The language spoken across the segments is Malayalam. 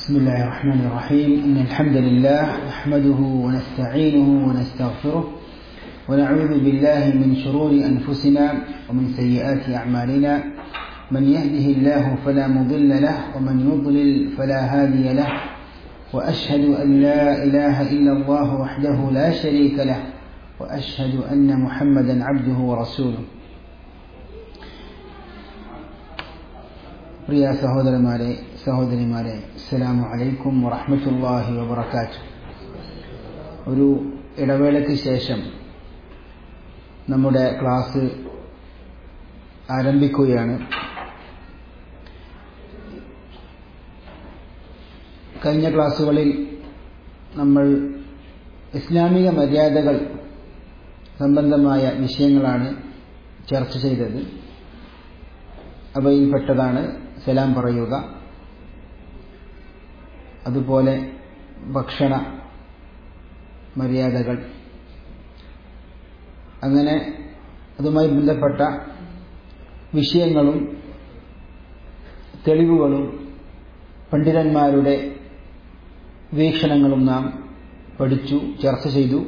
بسم الله الرحمن الرحيم إن الحمد لله نحمده ونستعينه ونستغفره ونعوذ بالله من شرور أنفسنا ومن سيئات أعمالنا من يهده الله فلا مضل له ومن يضلل فلا هادي له وأشهد أن لا إله إلا الله وحده لا شريك له وأشهد أن محمدا عبده ورسوله പ്രിയ സഹോദരന്മാരെ സഹോദരിമാരെ അസ്സലാമു അലൈക്കും വറഹ്മത്തുള്ളാഹി വബറകാത്തു ഒരു ഇടവേളയ്ക്ക് ശേഷം നമ്മുടെ ക്ലാസ് ആരംഭിക്കുകയാണ് കഴിഞ്ഞ ക്ലാസ്സുകളിൽ നമ്മൾ ഇസ്ലാമിക മര്യാദകൾ സംബന്ധമായ വിഷയങ്ങളാണ് ചർച്ച ചെയ്തത് അവയിൽപ്പെട്ടതാണ് സലാം പറയുക അതുപോലെ ഭക്ഷണ മര്യാദകൾ അങ്ങനെ അതുമായി ബന്ധപ്പെട്ട വിഷയങ്ങളും തെളിവുകളും പണ്ഡിതന്മാരുടെ വീക്ഷണങ്ങളും നാം പഠിച്ചു ചർച്ച ചെയ്തു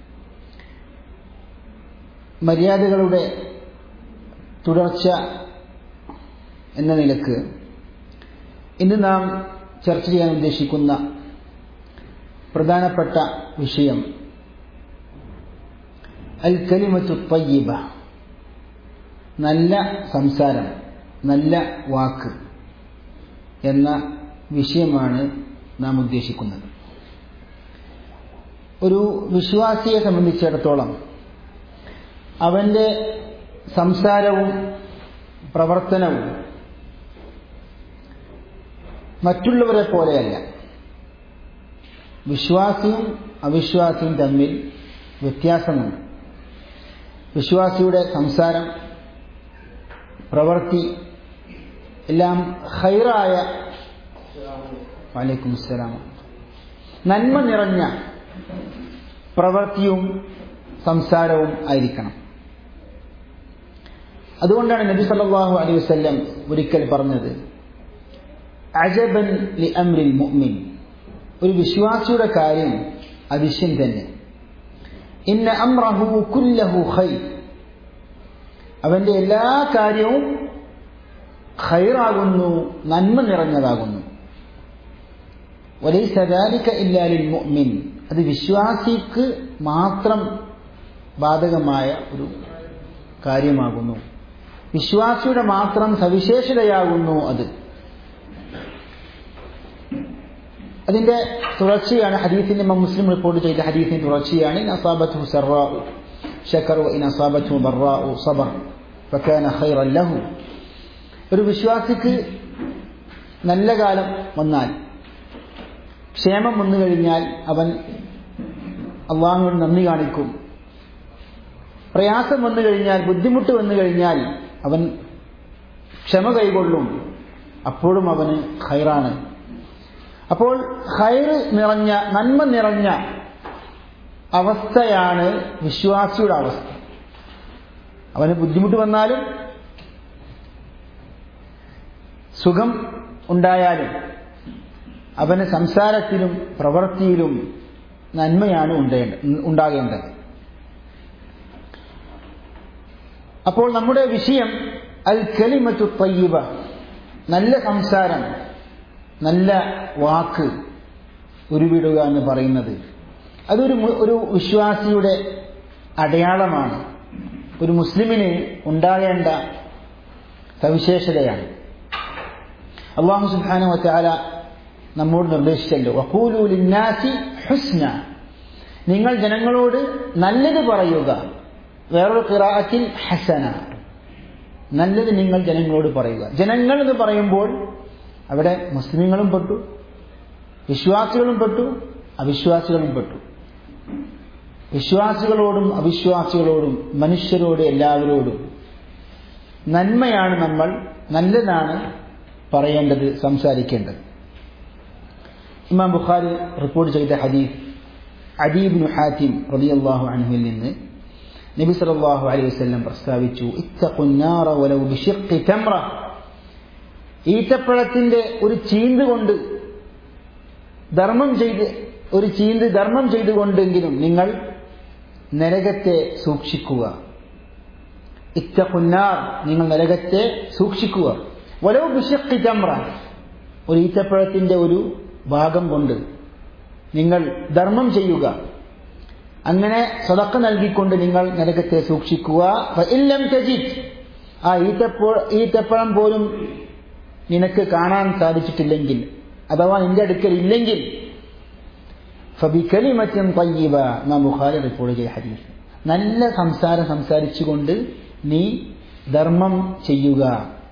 മര്യാദകളുടെ തുടർച്ച എന്ന നിലക്ക് ഇന്ന് നാം ചർച്ച ചെയ്യാൻ ഉദ്ദേശിക്കുന്ന പ്രധാനപ്പെട്ട വിഷയം അൽ കലിമത്തു തയ്യബ നല്ല സംസാരം നല്ല വാക്ക് എന്ന വിഷയമാണ് നാം ഉദ്ദേശിക്കുന്നത് ഒരു വിശ്വാസിയെ സംബന്ധിച്ചിടത്തോളം അവന്റെ സംസാരവും പ്രവർത്തനവും മറ്റുള്ളവരെ പോലെയല്ല വിശ്വാസിയും അവിശ്വാസിയും തമ്മിൽ വ്യത്യാസമുണ്ട് വിശ്വാസിയുടെ സംസാരം പ്രവൃത്തി എല്ലാം ഹൈറായ വലൈക്കും അസ്സലാം നന്മ നിറഞ്ഞ പ്രവൃത്തിയും സംസാരവും ആയിരിക്കണം അതുകൊണ്ടാണ് നബി സല്ലല്ലാഹു അലൈഹി വസല്ലം ഒരിക്കൽ പറഞ്ഞത് അജബൻ ലി അംരിൽ മുഅ്മിൻ ഒരു വിശ്വാസിയുടെ കാര്യം അതിശയം തന്നെ ഇന്ന അംറഹു കുല്ലഹു ഖൈർ അവന്റെ എല്ലാ കാര്യവും ഖൈറാകുന്നു നന്മ നിറഞ്ഞതാകുന്നു വലൈസ ദാലിക ഇല്ലാ ലിൽ മുഅ്മിൻ അത് വിശ്വാസിക്ക് മാത്രം ബാധകമായ ഒരു കാര്യമാകുന്നു വിശ്വാസിയുടെ മാത്രം സവിശേഷതയാകുന്നു അത് അതിന്റെ തുടർച്ചയാണ് ഹദീസിന്റെ മുസ്ലിം റിപ്പോർട്ട് ചെയ്ത ഹദീസിന്റെ തുടർച്ചയാണ് ഇൻ അസാബത്തു സറാഉ ശക്കർ ഇൻ അസാബത്തു ബറാഉ സബർ ഫകാന ഖൈറൻ ലഹു ഒരു വിശ്വാസിക്ക് നല്ല കാലം വന്നാൽ ക്ഷേമം വന്നു കഴിഞ്ഞാൽ അവൻ അള്ളാഹുവിന് നന്ദി കാണിക്കും പ്രയാസം വന്നു കഴിഞ്ഞാൽ ബുദ്ധിമുട്ട് വന്നു കഴിഞ്ഞാൽ അവൻ ക്ഷമ കൈകൊള്ളും അപ്പോഴും അവന് ഖൈറാണ് അപ്പോൾ ഹൈറ് നിറഞ്ഞ നന്മ നിറഞ്ഞ അവസ്ഥയാണ് വിശ്വാസിയുടെ അവസ്ഥ അവന് ബുദ്ധിമുട്ട് വന്നാലും സുഖം ഉണ്ടായാലും അവന് സംസാരത്തിലും പ്രവൃത്തിയിലും നന്മയാണ് ഉണ്ടാകേണ്ടത് അപ്പോൾ നമ്മുടെ വിഷയം അൽ കലിമത്തു തയ്യബ നല്ല സംസാരം നല്ല വാക്ക് ഉരുവിടുക എന്ന് പറയുന്നത് അതൊരു ഒരു വിശ്വാസിയുടെ അടയാളമാണ് ഒരു മുസ്ലിമിന് ഉണ്ടാകേണ്ട സവിശേഷതയാണ് അള്ളാഹു സുബാന വറ്റാല നമ്മോട് നിർദ്ദേശിച്ചല്ലോ വഖൂലു ലിന്നാസി ഹുസ്ന നിങ്ങൾ ജനങ്ങളോട് നല്ലത് പറയുക വേറൊരു ഖിറാഅത്തിൽ ഹസന നല്ലത് നിങ്ങൾ ജനങ്ങളോട് പറയുക ജനങ്ങൾ എന്ന് പറയുമ്പോൾ അവിടെ മുസ്ലിങ്ങളും പെട്ടു വിശ്വാസികളും പെട്ടു അവിശ്വാസികളും പെട്ടു വിശ്വാസികളോടും അവിശ്വാസികളോടും മനുഷ്യരോട് എല്ലാവരോടും നന്മയാണ് നമ്മൾ നല്ലതാണ് പറയേണ്ടത് സംസാരിക്കേണ്ടത് ഇമാം ബുഖാരി റിപ്പോർട്ട് ചെയ്ത ഹദീഫ് അദീബ് ഹാത്തിം റളിയല്ലാഹു അൻഹുവിൽ നിന്ന് നബി സല്ലല്ലാഹു അലൈഹി വസല്ലം പ്രസ്താവിച്ചു ഇത്തഖുന്നാറ വലൗ ബിശിഖ്ഖി തംറ ഈത്തപ്പഴത്തിന്റെ ഒരു ചീന്ത് കൊണ്ട് ധർമ്മം ചെയ്ത് ഒരു ചീന്ത് ധർമ്മം ചെയ്തുകൊണ്ടെങ്കിലും നിങ്ങൾ നരകത്തെ സൂക്ഷിക്കുക ഇത്തഖുന്നാർ നിങ്ങൾ നരകത്തെ സൂക്ഷിക്കുക വലോ ബിഷക്കി ചമ്ര ഒരു ഈത്തപ്പഴത്തിന്റെ ഒരു ഭാഗം കൊണ്ട് നിങ്ങൾ ധർമ്മം ചെയ്യുക അങ്ങനെ സ്വതക്ക നൽകിക്കൊണ്ട് നിങ്ങൾ നരകത്തെ സൂക്ഷിക്കുക ഇല്ലം തജിത് ആ ഈത്തപ്പോ ഈത്തപ്പഴം പോലും നിനക്ക് കാണാൻ സാധിച്ചിട്ടില്ലെങ്കിൽ അഥവാ നിന്റെ അടുക്കൽ ഇല്ലെങ്കിൽ ഫബിക്കലിമറ്റും തയ്യബ നാം ബുഖാരി റിപ്പോർട്ട് ചെയ്ത ഹദീസ് നല്ല സംസാരം സംസാരിച്ചുകൊണ്ട് നീ ധർമ്മം ചെയ്യുക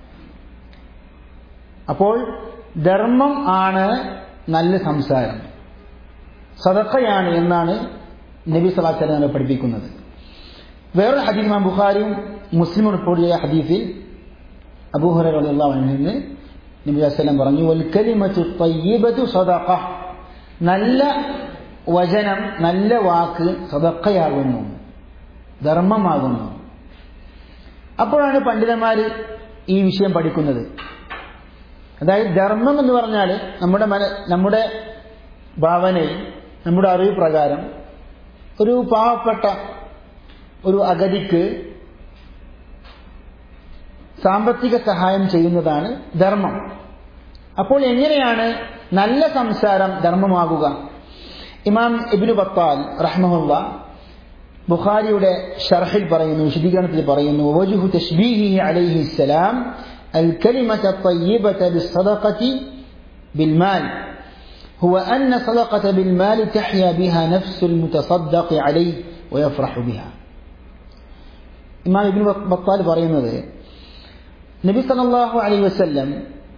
അപ്പോൾ ധർമ്മം ആണ് നല്ല സംസാരം സദക്കയാണ് എന്നാണ് നബി സലാഹു നമ്മെ പഠിപ്പിക്കുന്നത് വേറൊരു ഹദീസ് മാം ബുഖാരിയും മുസ്ലിം റിപ്പോർട്ട് ചെയ്ത ഹദീസിൽ അബൂഹുറ നിന്ന് നബി വസ്ലം പറഞ്ഞു വൽക്കലിമത്തു തയ്യബത്തു സദഖ നല്ല വചനം നല്ല വാക്ക് സദക്കയാകുന്നു ധർമ്മമാകുന്നു അപ്പോഴാണ് പണ്ഡിതന്മാർ ഈ വിഷയം പഠിക്കുന്നത് അതായത് ധർമ്മം എന്ന് പറഞ്ഞാൽ നമ്മുടെ മന നമ്മുടെ ഭാവനയിൽ നമ്മുടെ അറിവ് പ്രകാരം ഒരു പാവപ്പെട്ട ഒരു അഗതിക്ക് സാമ്പത്തിക സഹായം ചെയ്യുന്നതാണ് ധർമ്മം അപ്പോൾ എങ്ങനെയാണ് നല്ല സംസാരം ധർമ്മമാകുക ഇമാം ഇബിനു ബത്താൽ റഹ്മുല്ല ബുഖാരിയുടെ ഷർഹിൽ പറയുന്നു വിശദീകരണത്തിൽ പറയുന്നു വജുഹു തഷ്ബീഹി അലൈഹി السلام الكلمة الطيبة بالصدقة بالمال هو أن صدقة بالمال تحيا بها نفس المتصدق عليه ويفرح بها ഇമാം ഇബിൻ ബത്താൽ പറയുന്നത് നബി സല്ലല്ലാഹു അലൈഹി വസല്ലം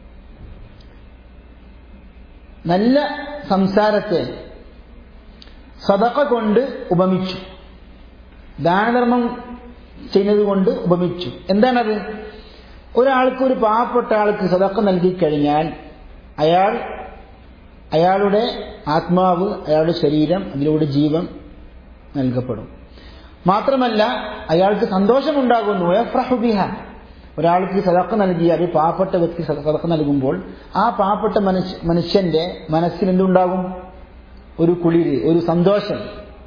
നല്ല സംസാരത്തെ സദക്ക കൊണ്ട് ഉപമിച്ചു ദാനധർമ്മം ചെയ്യുന്നത് കൊണ്ട് ഉപമിച്ചു എന്താണത് ഒരാൾക്ക് ഒരു പാവപ്പെട്ട ആൾക്ക് സദക്ക നൽകിക്കഴിഞ്ഞാൽ അയാൾ അയാളുടെ ആത്മാവ് അയാളുടെ ശരീരം അതിലൂടെ ജീവൻ നൽകപ്പെടും മാത്രമല്ല അയാൾക്ക് സന്തോഷമുണ്ടാകുന്നു ബിഹ ഒരാൾക്ക് സദക്ക നൽകിയാൽ പാവപ്പെട്ട വ്യക്തി സദക്ക നൽകുമ്പോൾ ആ പാവപ്പെട്ട മനുഷ്യ മനുഷ്യന്റെ മനസ്സിൽ എന്തുണ്ടാകും ഒരു കുളിര് ഒരു സന്തോഷം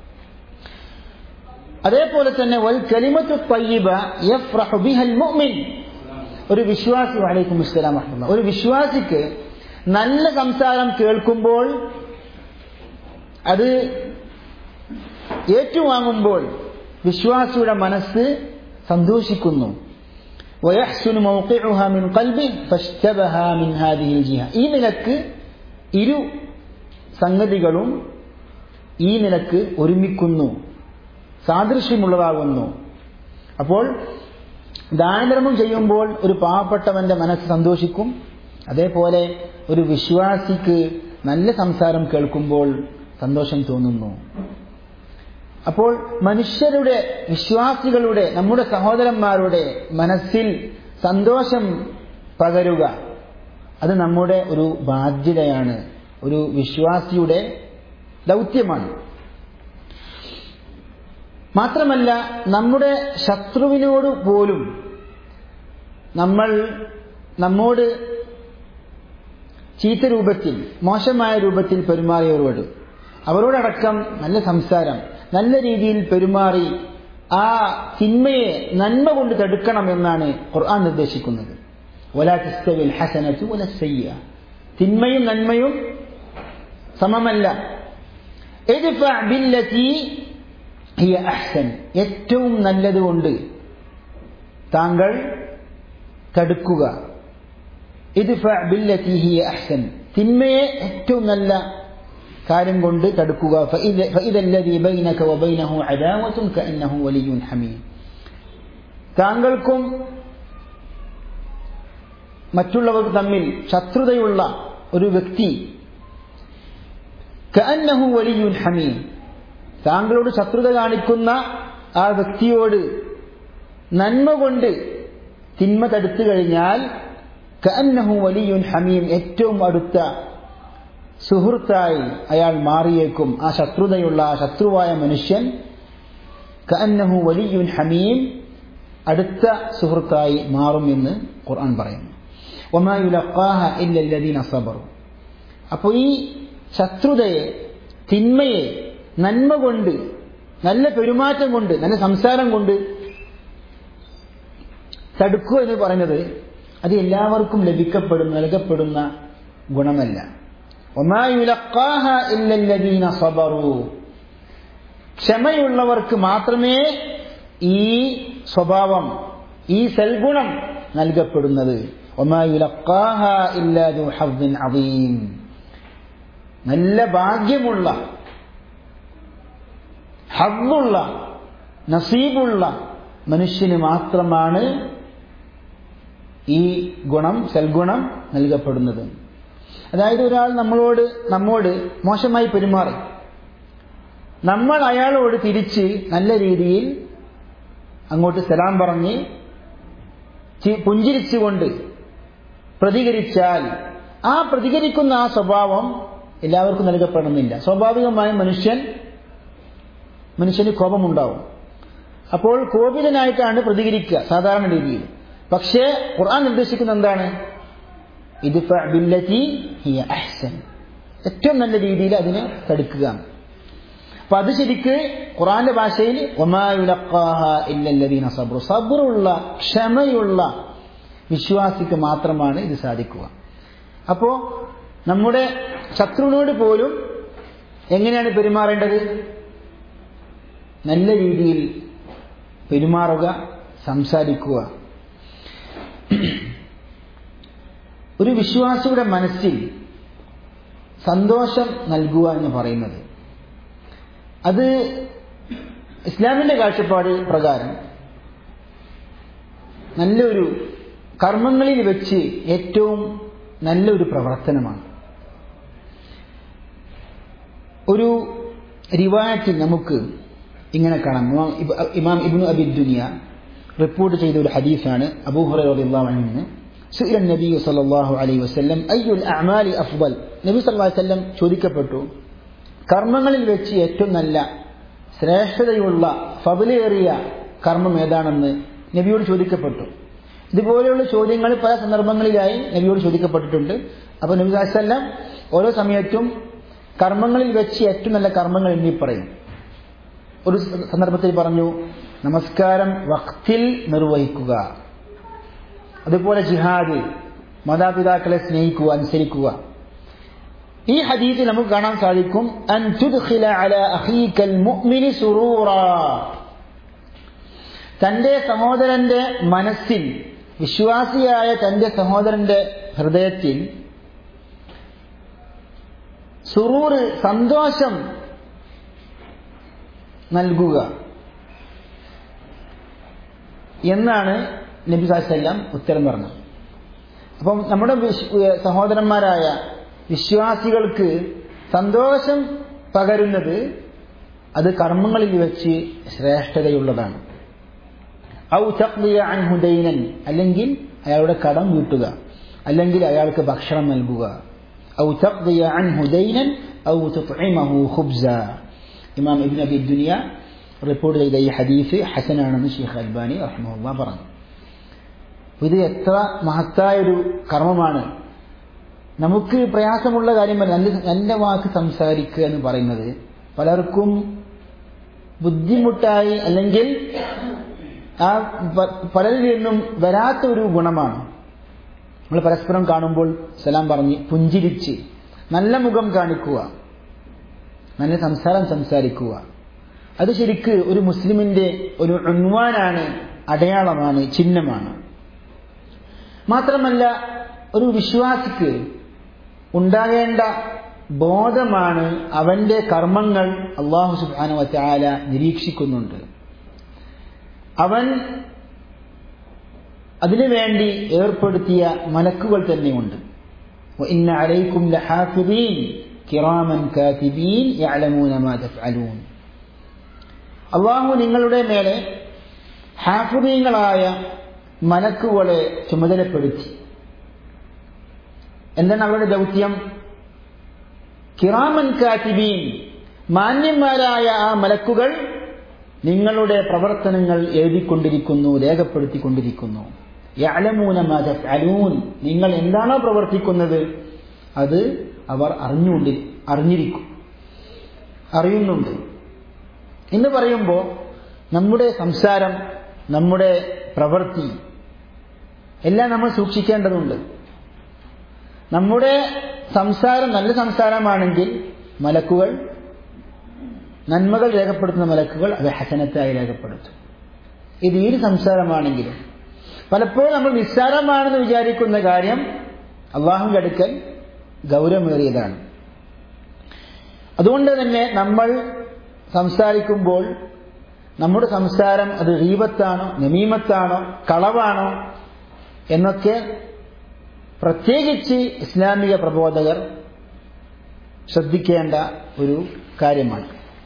അതേപോലെ തന്നെ വൽ കലിമത്തു തയ്യിബ യഫ്റഹു ബിഹൽ മുഅ്മിൻ ഒരു വിശ്വാസി വലൈക്കും ഇസ്ലാം വഹ്മത്തുള്ളാഹി ഒരു വിശ്വാസിക്ക് നല്ല സംസാരം കേൾക്കുമ്പോൾ അത് ഏറ്റുവാങ്ങുമ്പോൾ വിശ്വാസിയുടെ മനസ്സ് സന്തോഷിക്കുന്നു ويحسن موقعها من قلبه فاشتبها من هذه الجهة ഈ നിലക്ക് ഇരു സംഗതികളും ഈ നിലക്ക് ഒരുമിക്കുന്നു സാദൃശ്യമുള്ളതാകുന്നു അപ്പോൾ ദാനധർമ്മം ചെയ്യുമ്പോൾ ഒരു പാവപ്പെട്ടവന്റെ മനസ്സ് സന്തോഷിക്കും അതേപോലെ ഒരു വിശ്വാസിക്ക് നല്ല സംസാരം കേൾക്കുമ്പോൾ സന്തോഷം തോന്നുന്നു അപ്പോൾ മനുഷ്യരുടെ വിശ്വാസികളുടെ നമ്മുടെ സഹോദരന്മാരുടെ മനസ്സിൽ സന്തോഷം പകരുക അത് നമ്മുടെ ഒരു ബാധ്യതയാണ് ഒരു വിശ്വാസിയുടെ ദൗത്യമാണ് മാത്രമല്ല നമ്മുടെ ശത്രുവിനോട് പോലും നമ്മൾ നമ്മോട് ചീത്ത രൂപത്തിൽ മോശമായ രൂപത്തിൽ പെരുമാറിയവരോട് അവരോടടക്കം നല്ല സംസാരം നല്ല രീതിയിൽ പെരുമാറി ആ തിന്മയെ നന്മ കൊണ്ട് തടുക്കണം എന്നാണ് ഖുർആൻ നിർദ്ദേശിക്കുന്നത് വലാത്തിസ്തവിൽ ഹസനത്തു വലസയ്യ തിന്മയും നന്മയും സമമല്ല ഹിയ അഹ്സൻ ഏറ്റവും നല്ലതുകൊണ്ട് താങ്കൾ തടുക്കുക ബില്ലത്തി ഹിയ അഹ്സൻ തിന്മയെ ഏറ്റവും നല്ല കാര്യം കൊണ്ട് തടുക്കുക താങ്കൾക്കും മറ്റുള്ളവർ തമ്മിൽ ശത്രുതയുള്ള ഒരു വ്യക്തി കഅന്നഹു വലിയുൻ ഹമീം താങ്കളോട് ശത്രുത കാണിക്കുന്ന ആ വ്യക്തിയോട് നന്മ കൊണ്ട് തിന്മ തടുത്തു കഴിഞ്ഞാൽ കഅന്നഹു വലിയുൻ ഹമീം ഏറ്റവും അടുത്ത സുഹൃത്തായി അയാൾ മാറിയേക്കും ആ ശത്രുതയുള്ള ആ ശത്രുവായ മനുഷ്യൻ കഅന്നഹു വലിയുൻ ഹമീം അടുത്ത സുഹൃത്തായി മാറും എന്ന് ഖുർആൻ പറയുന്നു ഒമായുലഖാഹ ഇല്ലല്ലദീന സബറു അപ്പോൾ ഈ ശത്രുതയെ തിന്മയെ നന്മ കൊണ്ട് നല്ല പെരുമാറ്റം കൊണ്ട് നല്ല സംസാരം കൊണ്ട് തടുക്കുക എന്ന് പറയുന്നത് അത് എല്ലാവർക്കും ലഭിക്കപ്പെടുന്ന നൽകപ്പെടുന്ന ഗുണമല്ല ഒമായുലക്കാഹ ഇല്ലല്ലദീന സബറു ക്ഷമയുള്ളവർക്ക് മാത്രമേ ഈ സ്വഭാവം ഈ സൽഗുണം നൽകപ്പെടുന്നത് ഒമായുലക്കാഹ ഇല്ലാതു ഹബ്ബിൻ അവീം നല്ല ഭാഗ്യമുള്ള ഹബ്ബുള്ള നസീബുള്ള മനുഷ്യന് മാത്രമാണ് ഈ ഗുണം സൽഗുണം നൽകപ്പെടുന്നത് അതായത് ഒരാൾ നമ്മളോട് നമ്മോട് മോശമായി പെരുമാറി നമ്മൾ അയാളോട് തിരിച്ച് നല്ല രീതിയിൽ അങ്ങോട്ട് സലാം പറഞ്ഞ് പുഞ്ചിരിച്ചുകൊണ്ട് പ്രതികരിച്ചാൽ ആ പ്രതികരിക്കുന്ന ആ സ്വഭാവം എല്ലാവർക്കും നൽകപ്പെടണമെന്നില്ല സ്വാഭാവികമായും മനുഷ്യൻ മനുഷ്യന് കോപമുണ്ടാവും അപ്പോൾ കോപിതനായിട്ടാണ് പ്രതികരിക്കുക സാധാരണ രീതിയിൽ പക്ഷേ ഖുർആൻ നിർദ്ദേശിക്കുന്ന എന്താണ് ഇത് ഏറ്റവും നല്ല രീതിയിൽ അതിനെ തടുക്കുക അപ്പൊ അത് ശരിക്ക് ഖുറാന്റെ ഭാഷയിൽ സബ്രു സബ്റുള്ള ക്ഷമയുള്ള വിശ്വാസിക്ക് മാത്രമാണ് ഇത് സാധിക്കുക അപ്പോ നമ്മുടെ ശത്രുവിനോട് പോലും എങ്ങനെയാണ് പെരുമാറേണ്ടത് നല്ല രീതിയിൽ പെരുമാറുക സംസാരിക്കുക ഒരു വിശ്വാസിയുടെ മനസ്സിൽ സന്തോഷം നൽകുക എന്ന് പറയുന്നത് അത് ഇസ്ലാമിന്റെ കാഴ്ചപ്പാട് പ്രകാരം നല്ലൊരു കർമ്മങ്ങളിൽ വെച്ച് ഏറ്റവും നല്ലൊരു പ്രവർത്തനമാണ് ഒരു റിവായത്തിൽ നമുക്ക് ഇങ്ങനെ കാണാം ഇമാം ഇബ്നു അബി ദുനിയ റിപ്പോർട്ട് ചെയ്ത ഒരു ഹദീസാണ് അബൂഹുറൈറിന് സുഇല നബി സല്ലല്ലാഹു അലൈഹി വസല്ലം അയ്യുൽ അഅമാലി അഫ്ദൽ നബി സല്ലല്ലാഹു അലൈഹി വസല്ലം ചോദിക്കപ്പെട്ടു കർമ്മങ്ങളിൽ വെച്ച് ഏറ്റവും നല്ല ശ്രേഷ്ഠതയുള്ള ഫബിലേറിയ കർമ്മം ഏതാണെന്ന് നബിയോട് ചോദിക്കപ്പെട്ടു ഇതുപോലെയുള്ള ചോദ്യങ്ങൾ പല സന്ദർഭങ്ങളിലായി നബിയോട് ചോദിക്കപ്പെട്ടിട്ടുണ്ട് അപ്പോൾ നബി വല്ലം ഓരോ സമയത്തും കർമ്മങ്ങളിൽ വെച്ച് ഏറ്റവും നല്ല കർമ്മങ്ങൾ എണ്ണി പറയും ഒരു സന്ദർഭത്തിൽ പറഞ്ഞു നമസ്കാരം വക്തിൽ നിർവഹിക്കുക അതുപോലെ ജിഹാദ് മാതാപിതാക്കളെ സ്നേഹിക്കുക അനുസരിക്കുക ഈ ഹദീസിൽ നമുക്ക് കാണാൻ സാധിക്കും അൻ തുദ്ഖില അല അഖീകൽ മുഅ്മിനി സുറൂറ തന്റെ സഹോദരന്റെ മനസ്സിൽ വിശ്വാസിയായ തന്റെ സഹോദരന്റെ ഹൃദയത്തിൽ സുറൂറ് സന്തോഷം നൽകുക എന്നാണ് നബി സാഹെല്ലാം ഉത്തരം പറഞ്ഞത് അപ്പം നമ്മുടെ സഹോദരന്മാരായ വിശ്വാസികൾക്ക് സന്തോഷം പകരുന്നത് അത് കർമ്മങ്ങളിൽ വെച്ച് ശ്രേഷ്ഠതയുള്ളതാണ് ഔ തഖ്ലിയ അൻഹു ദൈനൻ അല്ലെങ്കിൽ അയാളുടെ കടം വീട്ടുക അല്ലെങ്കിൽ അയാൾക്ക് ഭക്ഷണം നൽകുക ഔ തഖ്ലിയ അൻഹു ദൈനൻ ഔ തുത്ഇമഹു ഖുബ്സ ഇമാം ഇബ്നു അബി ദുനിയ റിപ്പോർട്ട് ചെയ്ത ഈ ഹദീസ് ഹസനാണെന്ന് ഷെയ്ഖ് അൽബാനി റഹ്മുല്ല പറഞ്ഞു ഇത് എത്ര മഹത്തായ ഒരു കർമ്മമാണ് നമുക്ക് പ്രയാസമുള്ള കാര്യമല്ല നല്ല നല്ല വാക്ക് സംസാരിക്കുക എന്ന് പറയുന്നത് പലർക്കും ബുദ്ധിമുട്ടായി അല്ലെങ്കിൽ ആ പലരിൽ നിന്നും വരാത്ത ഒരു ഗുണമാണ് നമ്മൾ പരസ്പരം കാണുമ്പോൾ സലാം പറഞ്ഞ് പുഞ്ചിരിച്ച് നല്ല മുഖം കാണിക്കുക നല്ല സംസാരം സംസാരിക്കുക അത് ശരിക്ക് ഒരു മുസ്ലിമിന്റെ ഒരു ഉൺവാനാണ് അടയാളമാണ് ചിഹ്നമാണ് മാത്രമല്ല ഒരു വിശ്വാസിക്ക് ഉണ്ടാകേണ്ട ബോധമാണ് അവന്റെ കർമ്മങ്ങൾ അള്ളാഹു സുബാനു വറ്റാല നിരീക്ഷിക്കുന്നുണ്ട് അവൻ അതിനുവേണ്ടി ഏർപ്പെടുത്തിയ മലക്കുകൾ തന്നെയുണ്ട് وإن عليكم لحافظين كراما كاتبين يعلمون ما تفعلون അള്ളാഹു നിങ്ങളുടെ മേലെ ഹാഫുദീങ്ങളായ മലക്കുകളെ ചുമതലപ്പെടുത്തി എന്താണ് അവരുടെ ദൗത്യം കിറാമൻ കാറ്റിബീൻ മാന്യന്മാരായ ആ മലക്കുകൾ നിങ്ങളുടെ പ്രവർത്തനങ്ങൾ എഴുതിക്കൊണ്ടിരിക്കുന്നു രേഖപ്പെടുത്തിക്കൊണ്ടിരിക്കുന്നു യഅലമൂന മാ തഫ്അലൂൻ നിങ്ങൾ എന്താണോ പ്രവർത്തിക്കുന്നത് അത് അവർ അറിഞ്ഞുകൊണ്ട് അറിഞ്ഞിരിക്കും അറിയുന്നുണ്ട് എന്ന് പറയുമ്പോൾ നമ്മുടെ സംസാരം നമ്മുടെ പ്രവൃത്തി എല്ലാം നമ്മൾ സൂക്ഷിക്കേണ്ടതുണ്ട് നമ്മുടെ സംസാരം നല്ല സംസാരമാണെങ്കിൽ മലക്കുകൾ നന്മകൾ രേഖപ്പെടുത്തുന്ന മലക്കുകൾ അത് ഹസനത്തായി രേഖപ്പെടുത്തും ഇത് ഏത് സംസാരമാണെങ്കിലും പലപ്പോഴും നമ്മൾ നിസ്സാരമാണെന്ന് വിചാരിക്കുന്ന കാര്യം അള്ളാഹുവിന്റെ അടുക്കൽ ഗൗരവമേറിയതാണ് അതുകൊണ്ട് തന്നെ നമ്മൾ സംസാരിക്കുമ്പോൾ നമ്മുടെ സംസാരം അത് റീബത്താണോ നമീമത്താണോ കളവാണോ എന്നൊക്കെ പ്രത്യേകിച്ച് ഇസ്ലാമിക പ്രബോധകർ ശ്രദ്ധിക്കേണ്ട ഒരു കാര്യമാണ്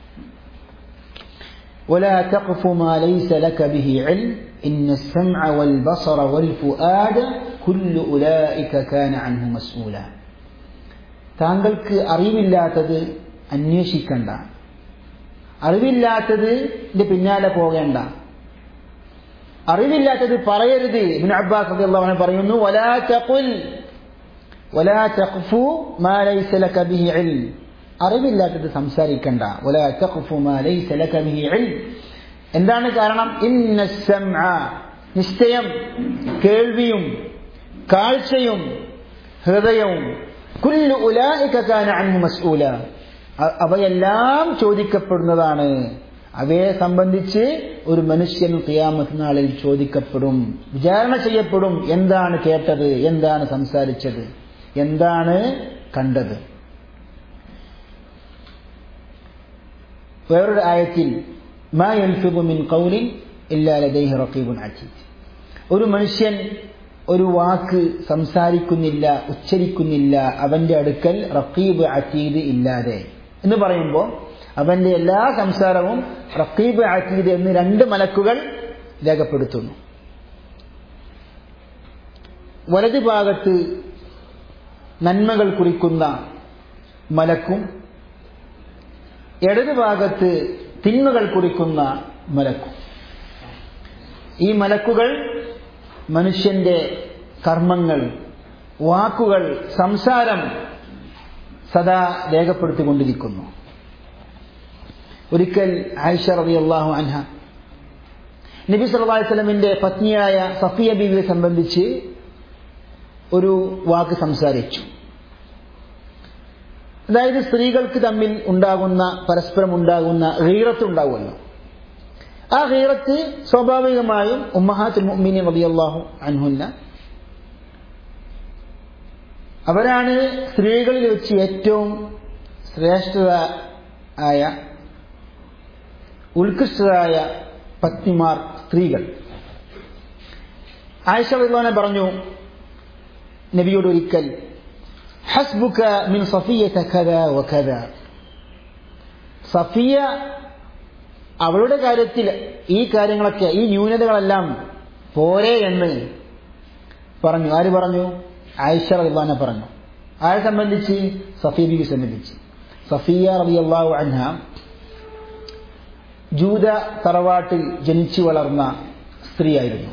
ولا تقف ما ليس لك به علم إن السمع والبصر والفؤاد كل أولئك كان عنه مسؤولا താങ്കൾക്ക് അറിവില്ലാത്തത് അന്വേഷിക്കണ്ട അറിവില്ലാത്തത് പിന്നാലെ പോകേണ്ട അറിവില്ലാത്തത് പറയരുത് ഇബ്നു അബ്ബാസ് റളിയല്ലാഹു അൻഹു പറയുന്നു വലാ തഖുൽ വലാ തഖഫു മാ ലൈസ ലക ബിഹി ഇൽം അറിവില്ലാത്തത് സംസാരിക്കണ്ട വലാ തഖഫു മാ ലൈസ ലക ബിഹി ഇൽം എന്താണ് കാരണം ഇന്ന സമഅ നിശ്ചയം കേൾവിയും കാഴ്ചയും ഹൃദയവും കുല്ലു ഉലായിക കാന അൻഹു മസ്ഊല അവയെല്ലാം ചോദിക്കപ്പെടുന്നതാണ് അവയെ സംബന്ധിച്ച് ഒരു മനുഷ്യൻ ഖിയാമത്ത് നാളിൽ ചോദിക്കപ്പെടും വിചാരണ ചെയ്യപ്പെടും എന്താണ് കേട്ടത് എന്താണ് സംസാരിച്ചത് എന്താണ് കണ്ടത് വേറൊരു ആയത്തിൽ മാ യൽഫിദു മിൻ ഖൗലിൻ ഇല്ലാ ലദൈഹി റഖീബുൻ അതീദ് ഒരു മനുഷ്യൻ ഒരു വാക്ക് സംസാരിക്കുന്നില്ല ഉച്ചരിക്കുന്നില്ല അവന്റെ അടുക്കൽ റഖീബ് അതീദ് ഇല്ലാതെ എന്ന് പറയുമ്പോൾ അവന്റെ എല്ലാ സംസാരവും റഖീബ് അതീദ് എന്ന് രണ്ട് മലക്കുകൾ രേഖപ്പെടുത്തുന്നു വലതു ഭാഗത്ത് നന്മകൾ കുറിക്കുന്ന മലക്കും ഇടതു ഭാഗത്ത് തിന്മകൾ കുറിക്കുന്ന മലക്കും ഈ മലക്കുകൾ മനുഷ്യന്റെ കർമ്മങ്ങൾ വാക്കുകൾ സംസാരം സദാ രേഖപ്പെടുത്തിക്കൊണ്ടിരിക്കുന്നു ഒരിക്കൽ ആയിഷ റളിയല്ലാഹു അൻഹ നബി സല്ലല്ലാഹു അലൈഹി വസല്ലമിന്റെ പത്നിയായ സഫിയ ബീവിയെ സംബന്ധിച്ച് ഒരു വാക്ക് സംസാരിച്ചു അതായത് സ്ത്രീകൾക്ക് തമ്മിൽ ഉണ്ടാകുന്ന പരസ്പരം ഉണ്ടാകുന്ന ഹീറത്ത് ഉണ്ടാകുമല്ലോ ആ ഹീറത്ത് സ്വാഭാവികമായും ഉമ്മഹാത്തുൽ മുഅ്മിനീൻ റളിയല്ലാഹു അൻഹുന്ന അവരാണ് സ്ത്രീകളിൽ വെച്ച് ഏറ്റവും ശ്രേഷ്ഠത ആയ ഉത്കൃഷ്ടരായ പത്നിമാർ സ്ത്രീകൾ ആയിഷ റളിയല്ലാഹു പറഞ്ഞു നബിയോട് ഒരിക്കൽ ഹസ്ബുക മിൻ സഫിയത കഥ വകഥ സഫിയ അവളുടെ കാര്യത്തിൽ ഈ കാര്യങ്ങളൊക്കെ ഈ ന്യൂനതകളെല്ലാം പോരെ എന്ന് പറഞ്ഞു ആര് പറഞ്ഞു ആയിഷ റളിയല്ലാഹു പറഞ്ഞു ആരെ സംബന്ധിച്ച് സഫിയ ബിബി സംബന്ധിച്ച് സഫിയ റളിയല്ലാഹു അൻഹ ജൂത തറവാട്ടിൽ ജനിച്ചു വളർന്ന സ്ത്രീയായിരുന്നു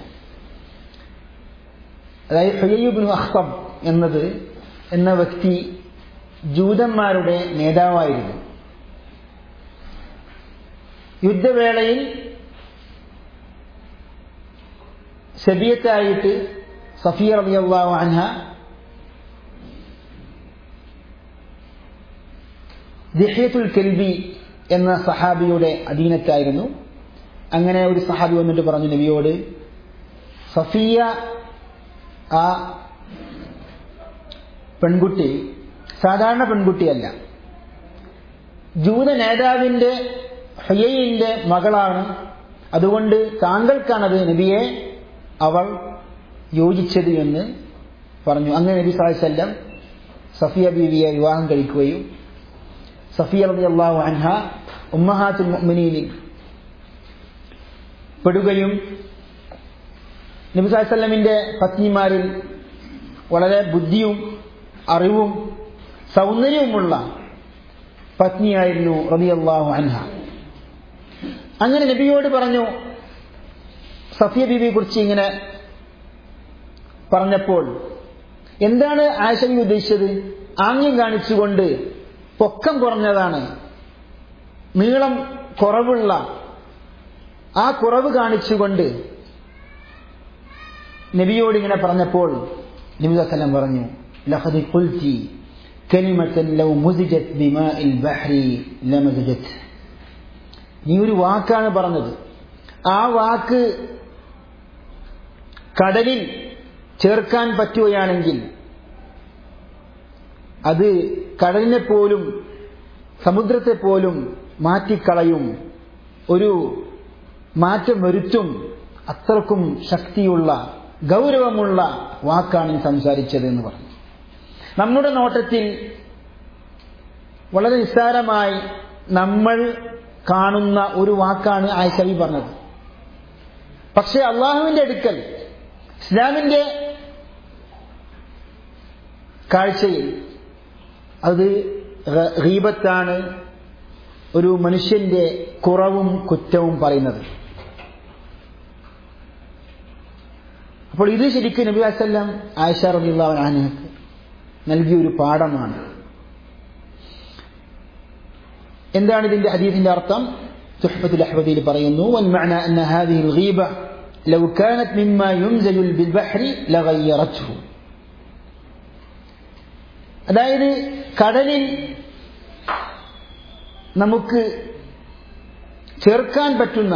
അതായത് ഹുയയ്യുബിനു അഖ്തബ് എന്നത് എന്ന വ്യക്തി ജൂതന്മാരുടെ നേതാവായിരുന്നു യുദ്ധവേളയിൽ ശബിയത്തായിട്ട് സഫിയ റളിയല്ലാഹു അൻഹ ദിഹ്യത്തുൽ കെൽബി എന്ന സഹാബിയുടെ അധീനത്തായിരുന്നു അങ്ങനെ ഒരു സഹാബി വന്നിട്ട് പറഞ്ഞു നബിയോട് സഫിയ ആ പെൺകുട്ടി സാധാരണ പെൺകുട്ടിയല്ല ജൂത നേതാവിന്റെ ഹയ്യയിന്റെ മകളാണ് അതുകൊണ്ട് താങ്കൾക്കാണത് നബിയെ അവൾ യോജിച്ചത് എന്ന് പറഞ്ഞു അങ്ങനെ നബി സാഹിസല്ലം സഫിയ ബീവിയെ വിവാഹം കഴിക്കുകയും സഫിയ റബി അള്ളാഹു അൻഹ ഉമ്മഹാത്തുൽ മുഅ്മിനീനിൽ പെടുകയും നബി സാഹിസല്ലമിന്റെ പത്നിമാരിൽ വളരെ ബുദ്ധിയും അറിവും സൗന്ദര്യവുമുള്ള പത്നിയായിരുന്നു റബിയല്ലാഹു അൻഹ അങ്ങനെ നബിയോട് പറഞ്ഞു സഫിയ ബീവിയെ കുറിച്ച് ഇങ്ങനെ പറഞ്ഞപ്പോൾ എന്താണ് ആയിഷ ബീവി ഉദ്ദേശിച്ചത് ആംഗ്യം കാണിച്ചുകൊണ്ട് പൊക്കം കുറഞ്ഞതാണ് നീളം കുറവുള്ള ആ കുറവ് കാണിച്ചുകൊണ്ട് നബിയോട് ഇങ്ങനെ പറഞ്ഞപ്പോൾ നബി വസ്ലം പറഞ്ഞു ലഹദി ഖുൽതി കലിമത്തൻ ലൗ മുസിജത് ബിമാഇൽ ബഹ്രി ലമസജത് നീ ഒരു വാക്കാണ് പറഞ്ഞത് ആ വാക്ക് കടലിൽ ചേർക്കാൻ പറ്റുകയാണെങ്കിൽ അത് കടലിനെ പോലും സമുദ്രത്തെ പോലും മാറ്റിക്കളയും ഒരു മാറ്റം വരുത്തും അത്രക്കും ശക്തിയുള്ള ഗൗരവമുള്ള വാക്കാണ് നീ സംസാരിച്ചത് എന്ന് പറഞ്ഞു നമ്മുടെ നോട്ടത്തിൽ വളരെ നിസ്സാരമായി നമ്മൾ കാണുന്ന ഒരു വാക്കാണ് ആയിഷബി പറഞ്ഞത് പക്ഷെ അള്ളാഹുവിന്റെ അടുക്കൽ ഇസ്ലാമിന്റെ കാഴ്ചയിൽ അത് റീബത്താണ് ഒരു മനുഷ്യന്റെ കുറവും കുറ്റവും പറയുന്നത് അപ്പോൾ ഇത് ശരിക്കും നബി വസ്ല്ലാം ആയിഷ റബിള്ളാഹുക്ക് നൽകിയ ഒരു പാഠമാണ് എന്താണ് ഇതിന്റെ ഹദീസിന്റെ അർത്ഥം തുഹ്ഫത്തുൽ അഹ്വദിയിൽ പറയുന്നു والمعنى أن هذه الغيبة لو كانت مما ينزل بالبحر لغيرته അതായത് കടലിൽ നമുക്ക് ചേർക്കാൻ പറ്റുന്ന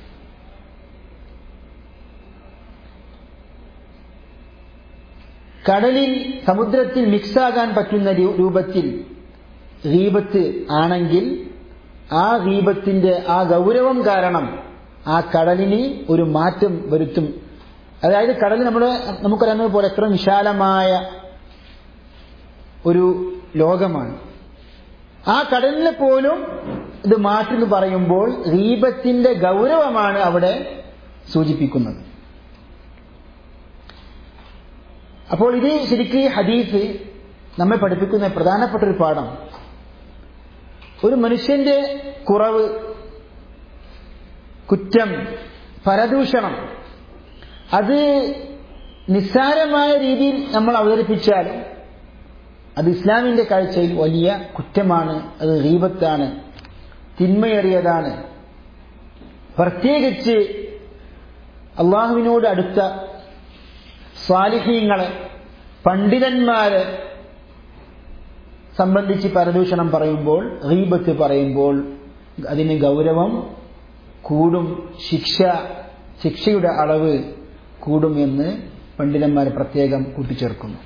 കടലിൽ സമുദ്രത്തിൽ മിക്സാകാൻ പറ്റുന്ന രൂപത്തിൽ ഗീബത്ത് ആണെങ്കിൽ ആ ഗീബത്തിന്റെ ആ ഗൗരവം കാരണം ആ കടലിന് ഒരു മാറ്റം വരുത്തും അതായത് കടൽ നമ്മുടെ നമുക്കറിയാവുന്നത് പോലെ എത്ര വിശാലമായ ഒരു ലോകമാണ് ആ കടലിനെ പോലും ഇത് മാറ്റെന്ന് പറയുമ്പോൾ ഗീബത്തിന്റെ ഗൗരവമാണ് അവിടെ സൂചിപ്പിക്കുന്നത് അപ്പോൾ ഇത് ശരിക്കും ഈ ഹദീസ് നമ്മെ പഠിപ്പിക്കുന്ന പ്രധാനപ്പെട്ട ഒരു പാഠം ഒരു മനുഷ്യന്റെ കുറവ് കുറ്റം പരദൂഷണം അത് നിസ്സാരമായ രീതിയിൽ നമ്മൾ അവതരിപ്പിച്ചാൽ അത് ഇസ്ലാമിന്റെ കാഴ്ചയിൽ വലിയ കുറ്റമാണ് അത് റീബത്താണ് തിന്മയേറിയതാണ് പ്രത്യേകിച്ച് അള്ളാഹുവിനോട് അടുത്ത സ്വാലിഹീങ്ങളെ പണ്ഡിതന്മാരെ സംബന്ധിച്ച് പരദൂഷണം പറയുമ്പോൾ റീബത്ത് പറയുമ്പോൾ അതിന് ഗൗരവം കൂടും ശിക്ഷ ശിക്ഷയുടെ അളവ് കൂടും എന്ന് പണ്ഡിതന്മാർ പ്രത്യേകം കൂട്ടിച്ചേർക്കുന്നു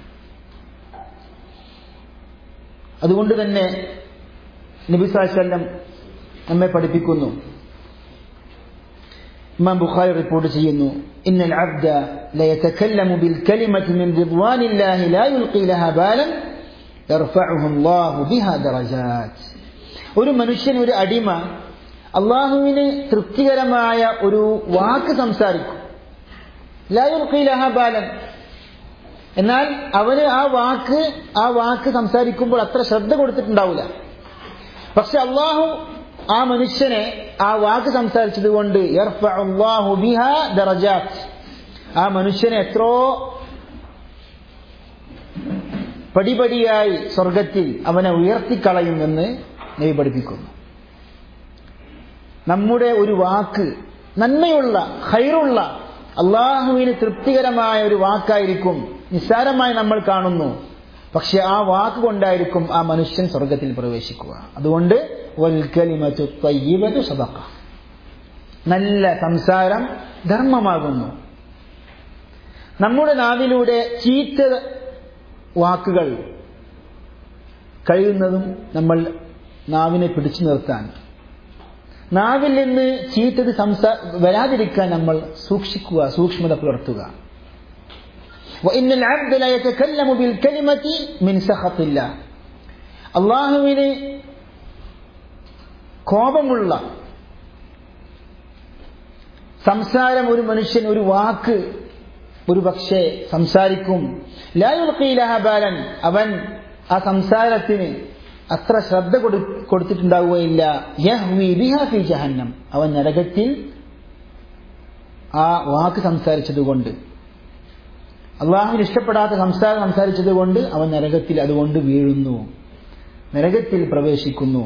അതുകൊണ്ട് തന്നെ നബിസാശല്ലം നമ്മെ പഠിപ്പിക്കുന്നു ഇമാം ബുഖാരി റിപ്പോർട്ട് ചെയ്യുന്നു ഇന്ന العبد لا يتكلم بالكلمة من رضوان الله لا يلقي لها بالا يرفعه الله بها درجات ഒരു മനുഷ്യൻ ഒരു അടിമ അള്ളാഹുവിന് തൃപ്തികരമായ ഒരു വാക്ക് സംസാരിക്കും ലാ യുൽഖി ലഹ ബാലൻ എന്നാൽ അവന് ആ വാക്ക് ആ വാക്ക് സംസാരിക്കുമ്പോൾ അത്ര ശ്രദ്ധ കൊടുത്തിട്ടുണ്ടാവില്ല പക്ഷെ അള്ളാഹു ആ മനുഷ്യനെ ആ വാക്ക് സംസാരിച്ചത് കൊണ്ട് ആ മനുഷ്യനെ എത്രോ പടിപടിയായി സ്വർഗത്തിൽ അവനെ ഉയർത്തിക്കളയുമെന്ന് നബി പഠിപ്പിക്കുന്നു നമ്മുടെ ഒരു വാക്ക് നന്മയുള്ള ഹൈറുള്ള അള്ളാഹുവിന് തൃപ്തികരമായ ഒരു വാക്കായിരിക്കും നിസ്സാരമായി നമ്മൾ കാണുന്നു പക്ഷെ ആ വാക്ക് കൊണ്ടായിരിക്കും ആ മനുഷ്യൻ സ്വർഗത്തിൽ പ്രവേശിക്കുക അതുകൊണ്ട് സദക്ക നല്ല സംസാരം ധർമ്മമാകുന്നു നമ്മുടെ നാവിലൂടെ ചീത്ത വാക്കുകൾ കഴിയുന്നതും നമ്മൾ നാവിനെ പിടിച്ചു നിർത്താൻ നാവിൽ നിന്ന് ചീത്തത് സംസാ വരാതിരിക്കാൻ നമ്മൾ സൂക്ഷിക്കുക സൂക്ഷ്മത പുലർത്തുക وإن العبد لا يتكلم بالكلمة من سخط الله അള്ളാഹുവിന് കോപമുള്ള സംസാരം ഒരു മനുഷ്യൻ ഒരു വാക്ക് ഒരു പക്ഷേ സംസാരിക്കും ലായുൽഖീലഹബാലൻ അവൻ ആ സംസാരത്തിന് അത്ര ശ്രദ്ധ കൊടുത്തിട്ടുണ്ടാവുകയില്ല യഹ്വി ബിഹാ ഫി ജഹന്നം അവൻ നരകത്തിൽ ആ വാക്ക് സംസാരിച്ചതുകൊണ്ട് അള്ളാഹുവിന് ഇഷ്ടപ്പെടാത്ത സംസാരം സംസാരിച്ചത് കൊണ്ട് അവൻ നരകത്തിൽ അതുകൊണ്ട് വീഴുന്നു നരകത്തിൽ പ്രവേശിക്കുന്നു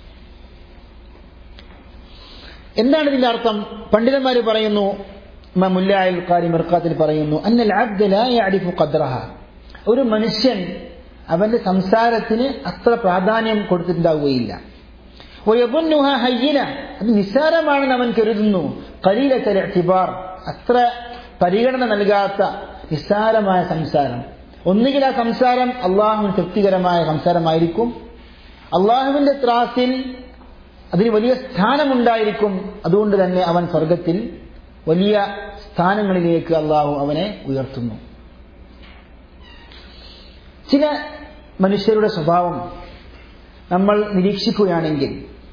എന്താണ് ഇതിന്റെ അർത്ഥം പണ്ഡിതന്മാർ പറയുന്നു മുല്ലായിൽ ഖാരി മിർക്കാത്തിൽ പറയുന്നു അന്നൽ അബ്ദ ലാ യഅരിഫു ഖദ്റഹ ഒരു മനുഷ്യൻ അവന്റെ സംസാരത്തിന് അത്ര പ്രാധാന്യം കൊടുത്തിട്ടുണ്ടാവുകയില്ല വയظنها ഹയ്യന അത് നിസ്സാരമാണെന്ന് അവൻ കരുതുന്നു ഖലീലത്തൽ ഇഅ്തിബാർ അത്ര പരിഗണന നൽകാത്ത നിസ്സാരമായ സംസാരം ഒന്നുകിൽ ആ സംസാരം അള്ളാഹുവിന് തൃപ്തികരമായ സംസാരമായിരിക്കും അള്ളാഹുവിന്റെ ത്രാസിൽ അതിന് വലിയ സ്ഥാനമുണ്ടായിരിക്കും അതുകൊണ്ട് തന്നെ അവൻ സ്വർഗത്തിൽ വലിയ സ്ഥാനങ്ങളിലേക്ക് അള്ളാഹു അവനെ ഉയർത്തുന്നു ചില മനുഷ്യരുടെ സ്വഭാവം നമ്മൾ നിരീക്ഷിക്കുകയാണെങ്കിൽ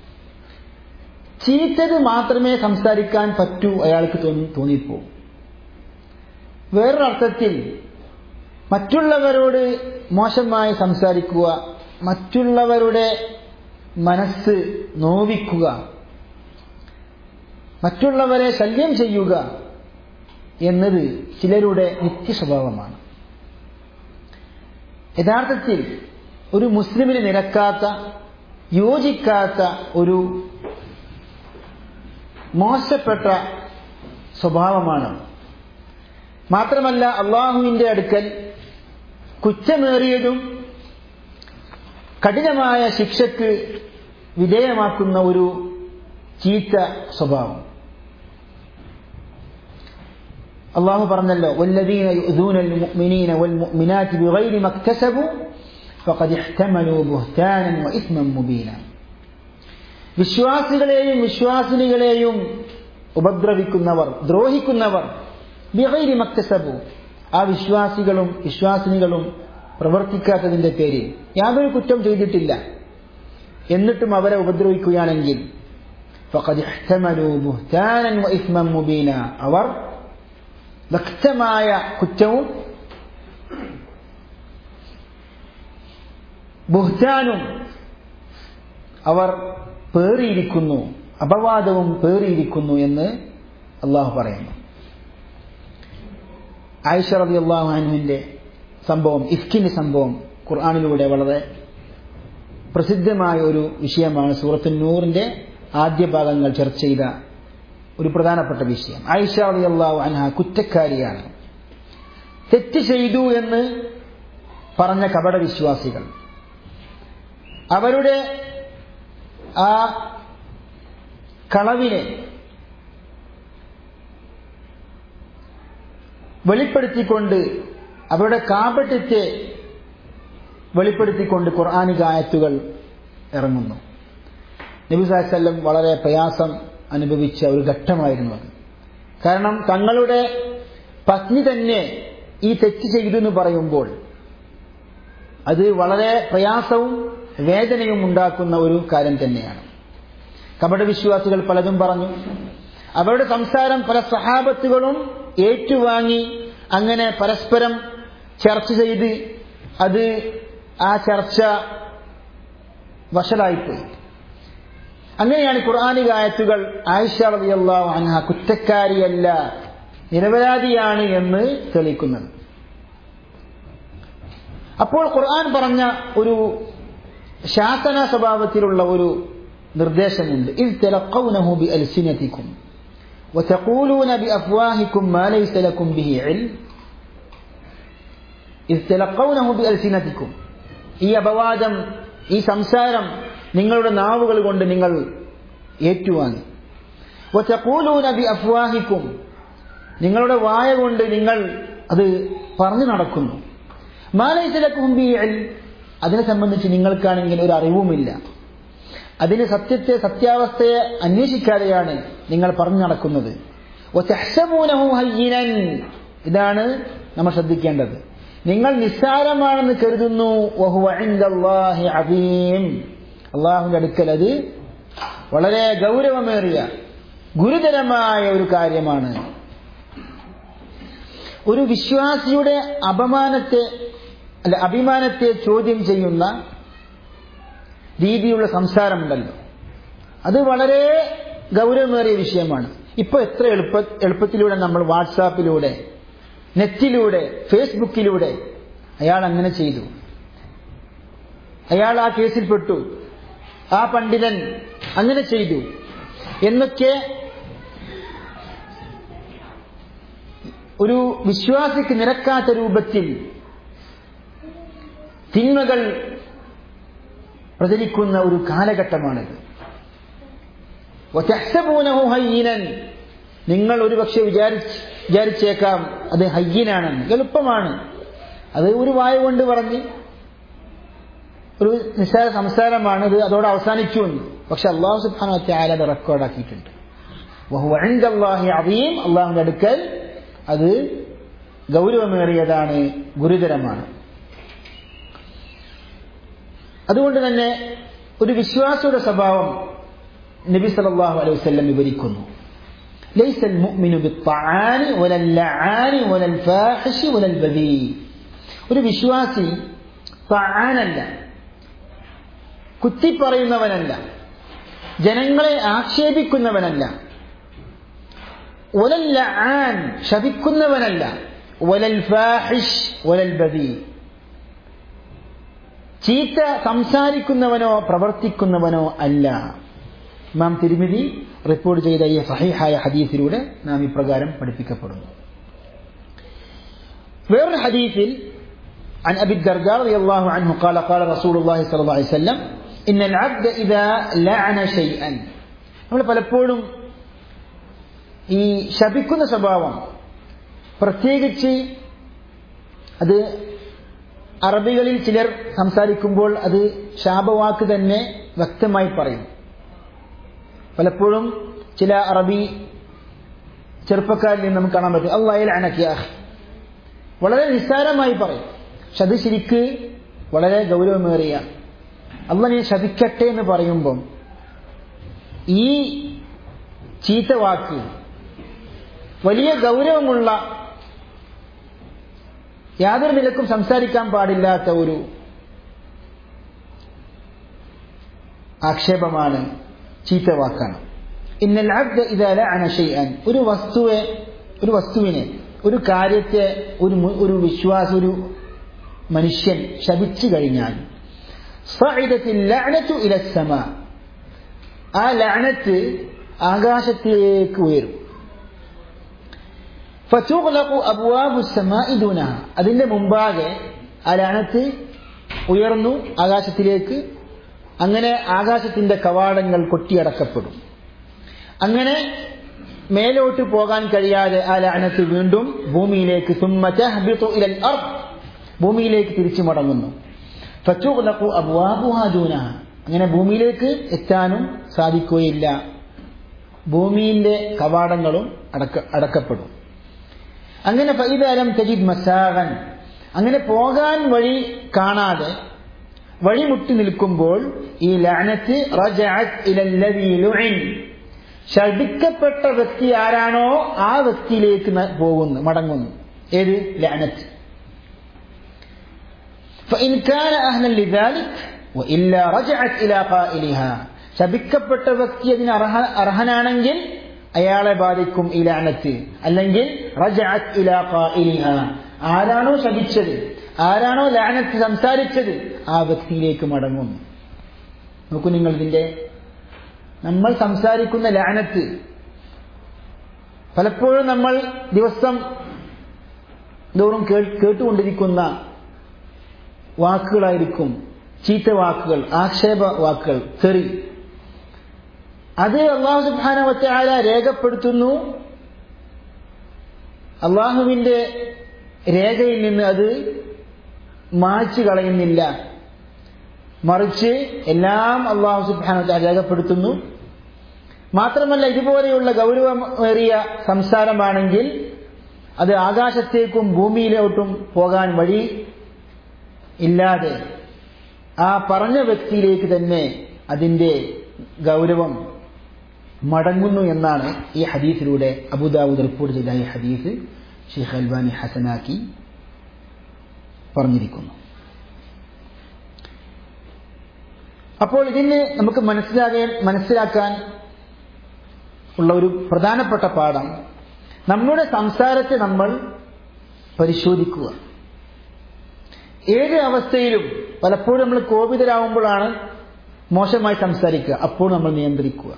ചീത്തത് മാത്രമേ സംസാരിക്കാൻ പറ്റൂ അയാൾക്ക് തോന്നിപ്പോ വേറൊരർത്ഥത്തിൽ മറ്റുള്ളവരോട് മോശമായി സംസാരിക്കുക മറ്റുള്ളവരുടെ മനസ്സ് നോവിക്കുക മറ്റുള്ളവരെ ശല്യം ചെയ്യുക എന്നത് ചിലരുടെ നിത്യസ്വഭാവമാണ് യഥാർത്ഥത്തിൽ ഒരു മുസ്ലിമിന് നിരക്കാത്ത യോജിക്കാത്ത ഒരു മോശപ്പെട്ട സ്വഭാവമാണ് മാത്രമല്ല അള്ളാഹുവിന്റെ അടുക്കൽ കുറ്റമേറിയതും കഠിനമായ ശിക്ഷക്ക് വിധേയമാക്കുന്ന ഒരു ചീത്ത സ്വഭാവം അള്ളാഹു പറഞ്ഞല്ലോ والذين يؤذون المؤمنين والمؤمنات بغير ما اكتسبوا فقد احتملوا بهتانا وإثما مبينا വിശ്വാസികളെയും വിശ്വാസിനികളെയും ഉപദ്രവിക്കുന്നവർ ദ്രോഹിക്കുന്നവർ ബിഗൈരി മക്തസബു ആ വിശ്വാസികളും വിശ്വാസിനികളും പ്രവർത്തിക്കാത്തതിന്റെ പേരിൽ യാതൊരു കുറ്റം ചെയ്തിട്ടില്ല എന്നിട്ടും അവരെ ഉപദ്രവിക്കുകയാണെങ്കിൽ فقد احتملوا بهتانا وإثما مبينا അവർ വ്യക്തമായ കുറ്റവും ബുഹ്താനും അവർ പേറിയിരിക്കുന്നു അപവാദവും പേറിയിരിക്കുന്നു എന്ന് അള്ളാഹു പറയുന്നു ആയിഷ റബി അള്ളാഹു അനുവിന്റെ സംഭവം ഇഫ്കിന്റെ സംഭവം ഖുർആാനിലൂടെ വളരെ പ്രസിദ്ധമായ ഒരു വിഷയമാണ് സൂറത്തു നൂറിന്റെ ആദ്യ ഭാഗങ്ങൾ ചർച്ച ചെയ്ത ഒരു പ്രധാനപ്പെട്ട വിഷയം ആയിഷ റബി അള്ളാഹു അൻഹ കുറ്റക്കാരിയാണ് തെറ്റ് ചെയ്തു എന്ന് പറഞ്ഞ കപട വിശ്വാസികൾ അവരുടെ ആ കളവിനെ വെളിപ്പെടുത്തിക്കൊണ്ട് അവരുടെ കാപട്യത്തെ വെളിപ്പെടുത്തിക്കൊണ്ട് ഖുർആാനിക ആയത്തുകൾ ഇറങ്ങുന്നു നബിസാസ്ല്ലം വളരെ പ്രയാസം അനുഭവിച്ച ഒരു ഘട്ടമായിരുന്നു അത് കാരണം തങ്ങളുടെ പത്നി തന്നെ ഈ തെറ്റ് ചെയ്തു എന്ന് പറയുമ്പോൾ അത് വളരെ പ്രയാസവും വേദനയും ഉണ്ടാക്കുന്ന ഒരു കാര്യം തന്നെയാണ് കപടവിശ്വാസികൾ പലതും പറഞ്ഞു അവരുടെ സംസാരം പല സഹാബത്തുകളും ഏറ്റുവാങ്ങി അങ്ങനെ പരസ്പരം ചർച്ച ചെയ്ത് അത് ആ ചർച്ച വഷളായിപ്പോയി അങ്ങനെയാണ് ഖുർആാനിക ആയത്തുകൾ ആയിഷ റളിയല്ലാഹു അൻഹ കുറ്റക്കാരിയല്ല നിരപരാധിയാണ് എന്ന് തെളിയിക്കുന്നത് അപ്പോൾ ഖുർആൻ പറഞ്ഞ ഒരു ശാസന സ്വഭാവത്തിലുള്ള ഒരു നിർദ്ദേശമുണ്ട് ഇത് തിലക്കൗനഹു ബി അൽസിനത്തിക്കും وتقولون بأفواهكم ما ليس لكم به علم إذ تلقونه بألسنتكم ഈ അപവാദം ഈ സംസാരം നിങ്ങളുടെ നാവുകൾ കൊണ്ട് നിങ്ങൾ ഏറ്റുവാങ്ങി وتقولون بأفواهكم നിങ്ങളുടെ വായ കൊണ്ട് നിങ്ങൾ അത് പറഞ്ഞു നടക്കുന്നു മാലൈസലക്കും ബി അതിനെ സംബന്ധിച്ച് നിങ്ങൾക്കാണെങ്കിൽ ഒരു അറിവുമില്ല അതിന് സത്യത്തെ സത്യാവസ്ഥയെ അന്വേഷിക്കാതെയാണ് നിങ്ങൾ പറഞ്ഞു നടക്കുന്നത് ഇതാണ് നമ്മൾ ശ്രദ്ധിക്കേണ്ടത് നിങ്ങൾ നിസ്സാരമാണെന്ന് കരുതുന്നു അള്ളാഹുവിന്റെ അടുക്കൽ അത് വളരെ ഗൗരവമേറിയ ഗുരുതരമായ ഒരു കാര്യമാണ് ഒരു വിശ്വാസിയുടെ അപമാനത്തെ അല്ല അഭിമാനത്തെ ചോദ്യം ചെയ്യുന്ന രീതിയുള്ള സംസാരമുണ്ടല്ലോ അത് വളരെ ഗൗരവമേറിയ വിഷയമാണ് ഇപ്പൊ എത്ര എളുപ്പ എളുപ്പത്തിലൂടെ നമ്മൾ വാട്സാപ്പിലൂടെ നെറ്റിലൂടെ ഫേസ്ബുക്കിലൂടെ അയാൾ അങ്ങനെ ചെയ്തു അയാൾ ആ കേസിൽപ്പെട്ടു ആ പണ്ഡിതൻ അങ്ങനെ ചെയ്തു എന്നൊക്കെ ഒരു വിശ്വാസിക്ക് നിരക്കാത്ത രൂപത്തിൽ തിന്മകൾ പ്രചരിക്കുന്ന ഒരു കാലഘട്ടമാണിത് وتحسبونه هينا നിങ്ങൾ ഒരുപക്ഷെ വിചാരിച്ച് വിചാരിച്ചേക്കാം അത് ഹയ്യനാണെന്ന് എളുപ്പമാണ് അത് ഒരു വായ കൊണ്ട് പറഞ്ഞ് ഒരു നിസ്സാര സംസാരമാണ് ഇത് അതോടെ അവസാനിച്ചു എന്ന് പക്ഷെ അള്ളാഹു സുബ്ഹാനഹു വതആല അത് റെക്കോർഡാക്കിയിട്ടുണ്ട് വഹുവ ഇൻദല്ലാഹി അദീം അള്ളാഹുവിന്റെ അടുക്കൽ അത് ഗൗരവമേറിയതാണ് ഗുരുതരമാണ് അതുകൊണ്ട് തന്നെ ഒരു വിശ്വാസിയുടെ സ്വഭാവം നബി സല്ലല്ലാഹു അലൈഹി വസല്ലം വിവരിക്കുന്നു ليس المؤمن بالطعان ولا اللعان ولا الفاحش ولا البذيء ഒരു വിശ്വാസി താനല്ല കുത്തിപ്പറയുന്നവനല്ല ജനങ്ങളെ ആക്ഷേപിക്കുന്നവനല്ല ഒലല്ല ആൻ ശപിക്കുന്നവനല്ല ഒലൽ ഫാഹിഷ് ഒലൽ ബദി ചീത്ത സംസാരിക്കുന്നവനോ പ്രവർത്തിക്കുന്നവനോ അല്ല ഇമാം തിരുമിതി റിപ്പോർട്ട് ചെയ്ത ഈ സഹിഹായ ഹദീസിലൂടെ നാം ഇപ്രകാരം പഠിപ്പിക്കപ്പെടുന്നു വേറൊരു ഹദീസിൽ عن أبي الدرداء رضي الله عنه قال قال رسول الله صلى الله عليه وسلم إن العبد إذا لعن شيئا നമ്മൾ പലപ്പോഴും ഈ ശപിക്കുന്ന സ്വഭാവം പ്രത്യേകിച്ച് അത് അറബികളിൽ ചിലർ സംസാരിക്കുമ്പോൾ അത് ശാപവാക്ക് തന്നെ വ്യക്തമായി പറയും പലപ്പോഴും ചില അറബി ചെറുപ്പക്കാരിൽ നിന്ന് നമുക്ക് കാണാൻ പറ്റും അള്ളാഹൽ അനക്കിയ വളരെ നിസ്സാരമായി പറയും പക്ഷെ അത് ശരിക്ക് വളരെ ഗൗരവമേറിയ അല്ല നീ ശപിക്കട്ടെ എന്ന് പറയുമ്പം ഈ ചീത്ത വാക്ക് വലിയ ഗൗരവമുള്ള യാതൊരു നിലക്കും സംസാരിക്കാൻ പാടില്ലാത്ത ഒരു ആക്ഷേപമാണ് ചീത്ത വാക്കാണ് ഇന്നൽ അബ്ദ ഇദാ ലഅന ഷൈഅൻ ഒരു വസ്തുവെ ഒരു വസ്തുവിനെ ഒരു കാര്യത്തെ ഒരു ഒരു വിശ്വാസ ഒരു മനുഷ്യൻ ശപിച്ചു കഴിഞ്ഞാൽ സഇദത്തിൽ ലഅനതു ഇല സമാ ആ ലഅനത്ത് ആകാശത്തിലേക്ക് ഉയരും ഫതുഗ്ലഖു അബ്വാബു സമാഇ ദൂനഹ അതിന്റെ മുമ്പാകെ ആ ലഅനത്ത് ഉയർന്നു ആകാശത്തിലേക്ക് അങ്ങനെ ആകാശത്തിന്റെ കവാടങ്ങൾ കൊട്ടിയടക്കപ്പെടും അങ്ങനെ മേലോട്ട് പോകാൻ കഴിയാതെ ആ ലഅനത്ത് വീണ്ടും ഭൂമിയിലേക്ക് ഭൂമിയിലേക്ക് തിരിച്ചു മടങ്ങുന്നു അങ്ങനെ ഭൂമിയിലേക്ക് എത്താനും സാധിക്കുകയില്ല ഭൂമിയിലെ കവാടങ്ങളും അടക്ക അടക്കപ്പെടും അങ്ങനെ ഫൈദാലം തജിദ് മസാഗൻ അങ്ങനെ പോകാൻ വഴി കാണാതെ വഴിമുട്ടി നിൽക്കുമ്പോൾ ഈ ലാനത്ത് ശപിക്കപ്പെട്ട വ്യക്തി ആരാണോ ആ വ്യക്തിയിലേക്ക് പോകുന്നു മടങ്ങുന്നു ഏത് ലാനത്ത് ശപിക്കപ്പെട്ട വ്യക്തി അതിന് അർഹ അർഹനാണെങ്കിൽ അയാളെ ബാധിക്കും ഈ ലാനത്ത് അല്ലെങ്കിൽ ആരാണോ ശപിച്ചത് ആരാണോ ലാനത്ത് സംസാരിച്ചത് ആ വ്യക്തിയിലേക്ക് മടങ്ങും നോക്കൂ നിങ്ങൾ ഇതിന്റെ നമ്മൾ സംസാരിക്കുന്ന ലാനത്ത് പലപ്പോഴും നമ്മൾ ദിവസം തോറും കേട്ടുകൊണ്ടിരിക്കുന്ന വാക്കുകളായിരിക്കും ചീത്ത വാക്കുകൾ ആക്ഷേപ വാക്കുകൾ തെറി അത് അള്ളാഹു സുബാനവറ്റാല രേഖപ്പെടുത്തുന്നു അള്ളാഹുവിന്റെ രേഖയിൽ നിന്ന് അത് മായ്ച്ചു കളയുന്നില്ല മറിച്ച് എല്ലാം അള്ളാഹു സുബാന രേഖപ്പെടുത്തുന്നു മാത്രമല്ല ഇതുപോലെയുള്ള ഗൗരവമേറിയ സംസാരമാണെങ്കിൽ അത് ആകാശത്തേക്കും ഭൂമിയിലോട്ടും പോകാൻ വഴി ഇല്ലാതെ ആ പറഞ്ഞ വ്യക്തിയിലേക്ക് തന്നെ അതിന്റെ ഗൗരവം മടങ്ങുന്നു എന്നാണ് ഈ ഹദീസിലൂടെ അബുദാവൂദ് റിപ്പോർട്ട് ചെയ്ത ഈ ഹദീസ് ഷെയ്ഖ് അൽബാനി ഹസനാക്കി പറഞ്ഞിരിക്കുന്നു അപ്പോൾ ഇതിന് നമുക്ക് മനസ്സിലാകാൻ മനസ്സിലാക്കാൻ ഉള്ള ഒരു പ്രധാനപ്പെട്ട പാഠം നമ്മുടെ സംസാരത്തെ നമ്മൾ പരിശോധിക്കുക ഏത് അവസ്ഥയിലും പലപ്പോഴും നമ്മൾ കോപിതരാകുമ്പോഴാണ് മോശമായി സംസാരിക്കുക അപ്പോൾ നമ്മൾ നിയന്ത്രിക്കുക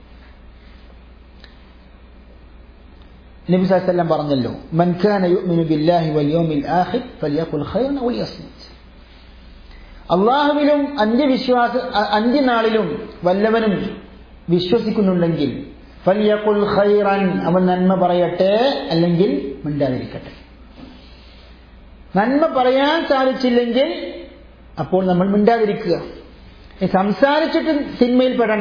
നബി സാഹല്ലാം പറഞ്ഞല്ലോ മൻ കാന യുഅ്മിനു ബില്ലാഹി വൽ യൗമിൽ ആഖിർ ഫൽയഖുൽ ഖൈറൻ ഔ ലിയസ്മുത് അള്ളാഹുവിലും അന്ത്യവിശ്വാസ അ- അന്ത്യനാളിലും വല്ലവനും വിശ്വസിക്കുന്നുണ്ടെങ്കിൽ ഫൽയഖുൽ ഖൈറൻ അവൻ നന്മ പറയട്ടെ അല്ലെങ്കിൽ മിണ്ടാതിരിക്കട്ടെ നന്മ പറയാൻ സാധിച്ചില്ലെങ്കിൽ അപ്പോൾ നമ്മൾ മിണ്ടാതിരിക്കുക ഈ സംസാരിച്ചിട്ട് തിന്മയിൽ പെടണ്ട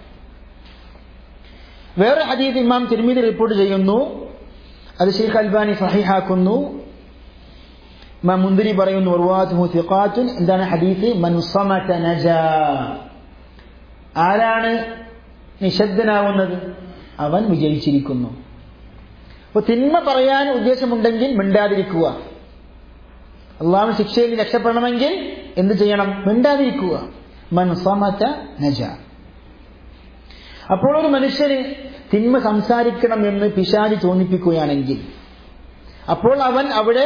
വേറെ ഹദീസ് ഇമാം തിരുമീതി റിപ്പോർട്ട് ചെയ്യുന്നു അത് ഷെയ്ഖ് അൽബാനി സഹിഹാക്കുന്നു ഇമാം മുന്തിരി പറയുന്നു ഉർവാത്തുഹു സിഖാത്തുൻ എന്താണ് ഹദീസ് മൻ സമത നജാ ആരാണ് നിശബ്ദനാവുന്നത് അവൻ വിജയിച്ചിരിക്കുന്നു അപ്പോൾ തിന്മ പറയാൻ ഉദ്ദേശമുണ്ടെങ്കിൽ മിണ്ടാതിരിക്കുക അള്ളാഹു ശിക്ഷയിൽ നിന്ന് രക്ഷപ്പെടണമെങ്കിൽ എന്ത് ചെയ്യണം മിണ്ടാതിരിക്കുക മൻ സമത നജ അപ്പോൾ ഒരു മനുഷ്യന് തിന്മ സംസാരിക്കണം എന്ന് പിശാചി തോന്നിപ്പിക്കുകയാണെങ്കിൽ അപ്പോൾ അവൻ അവിടെ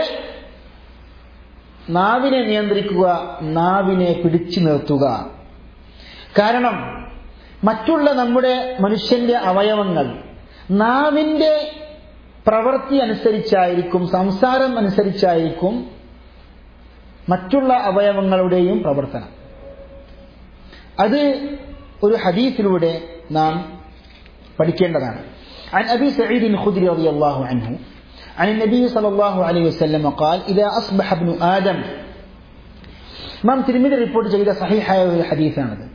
നാവിനെ നിയന്ത്രിക്കുക നാവിനെ പിടിച്ചു നിർത്തുക കാരണം മറ്റുള്ള നമ്മുടെ മനുഷ്യന്റെ അവയവങ്ങൾ നാവിന്റെ പ്രവൃത്തി അനുസരിച്ചായിരിക്കും സംസാരം അനുസരിച്ചായിരിക്കും മറ്റുള്ള അവയവങ്ങളുടെയും പ്രവർത്തനം അത് ഒരു ഹദീസിലൂടെ നാം പഠിക്കേണ്ടതാണ് عن أبي سعيد الخدري رضي الله عنه عن النبي صلى الله عليه وسلم قال إذا أصبح ابن آدم ഇമാം തിരുമിതി റിപ്പോർട്ട് ചെയ്ത സഹിഹായ ഒരു ഹദീസാണത്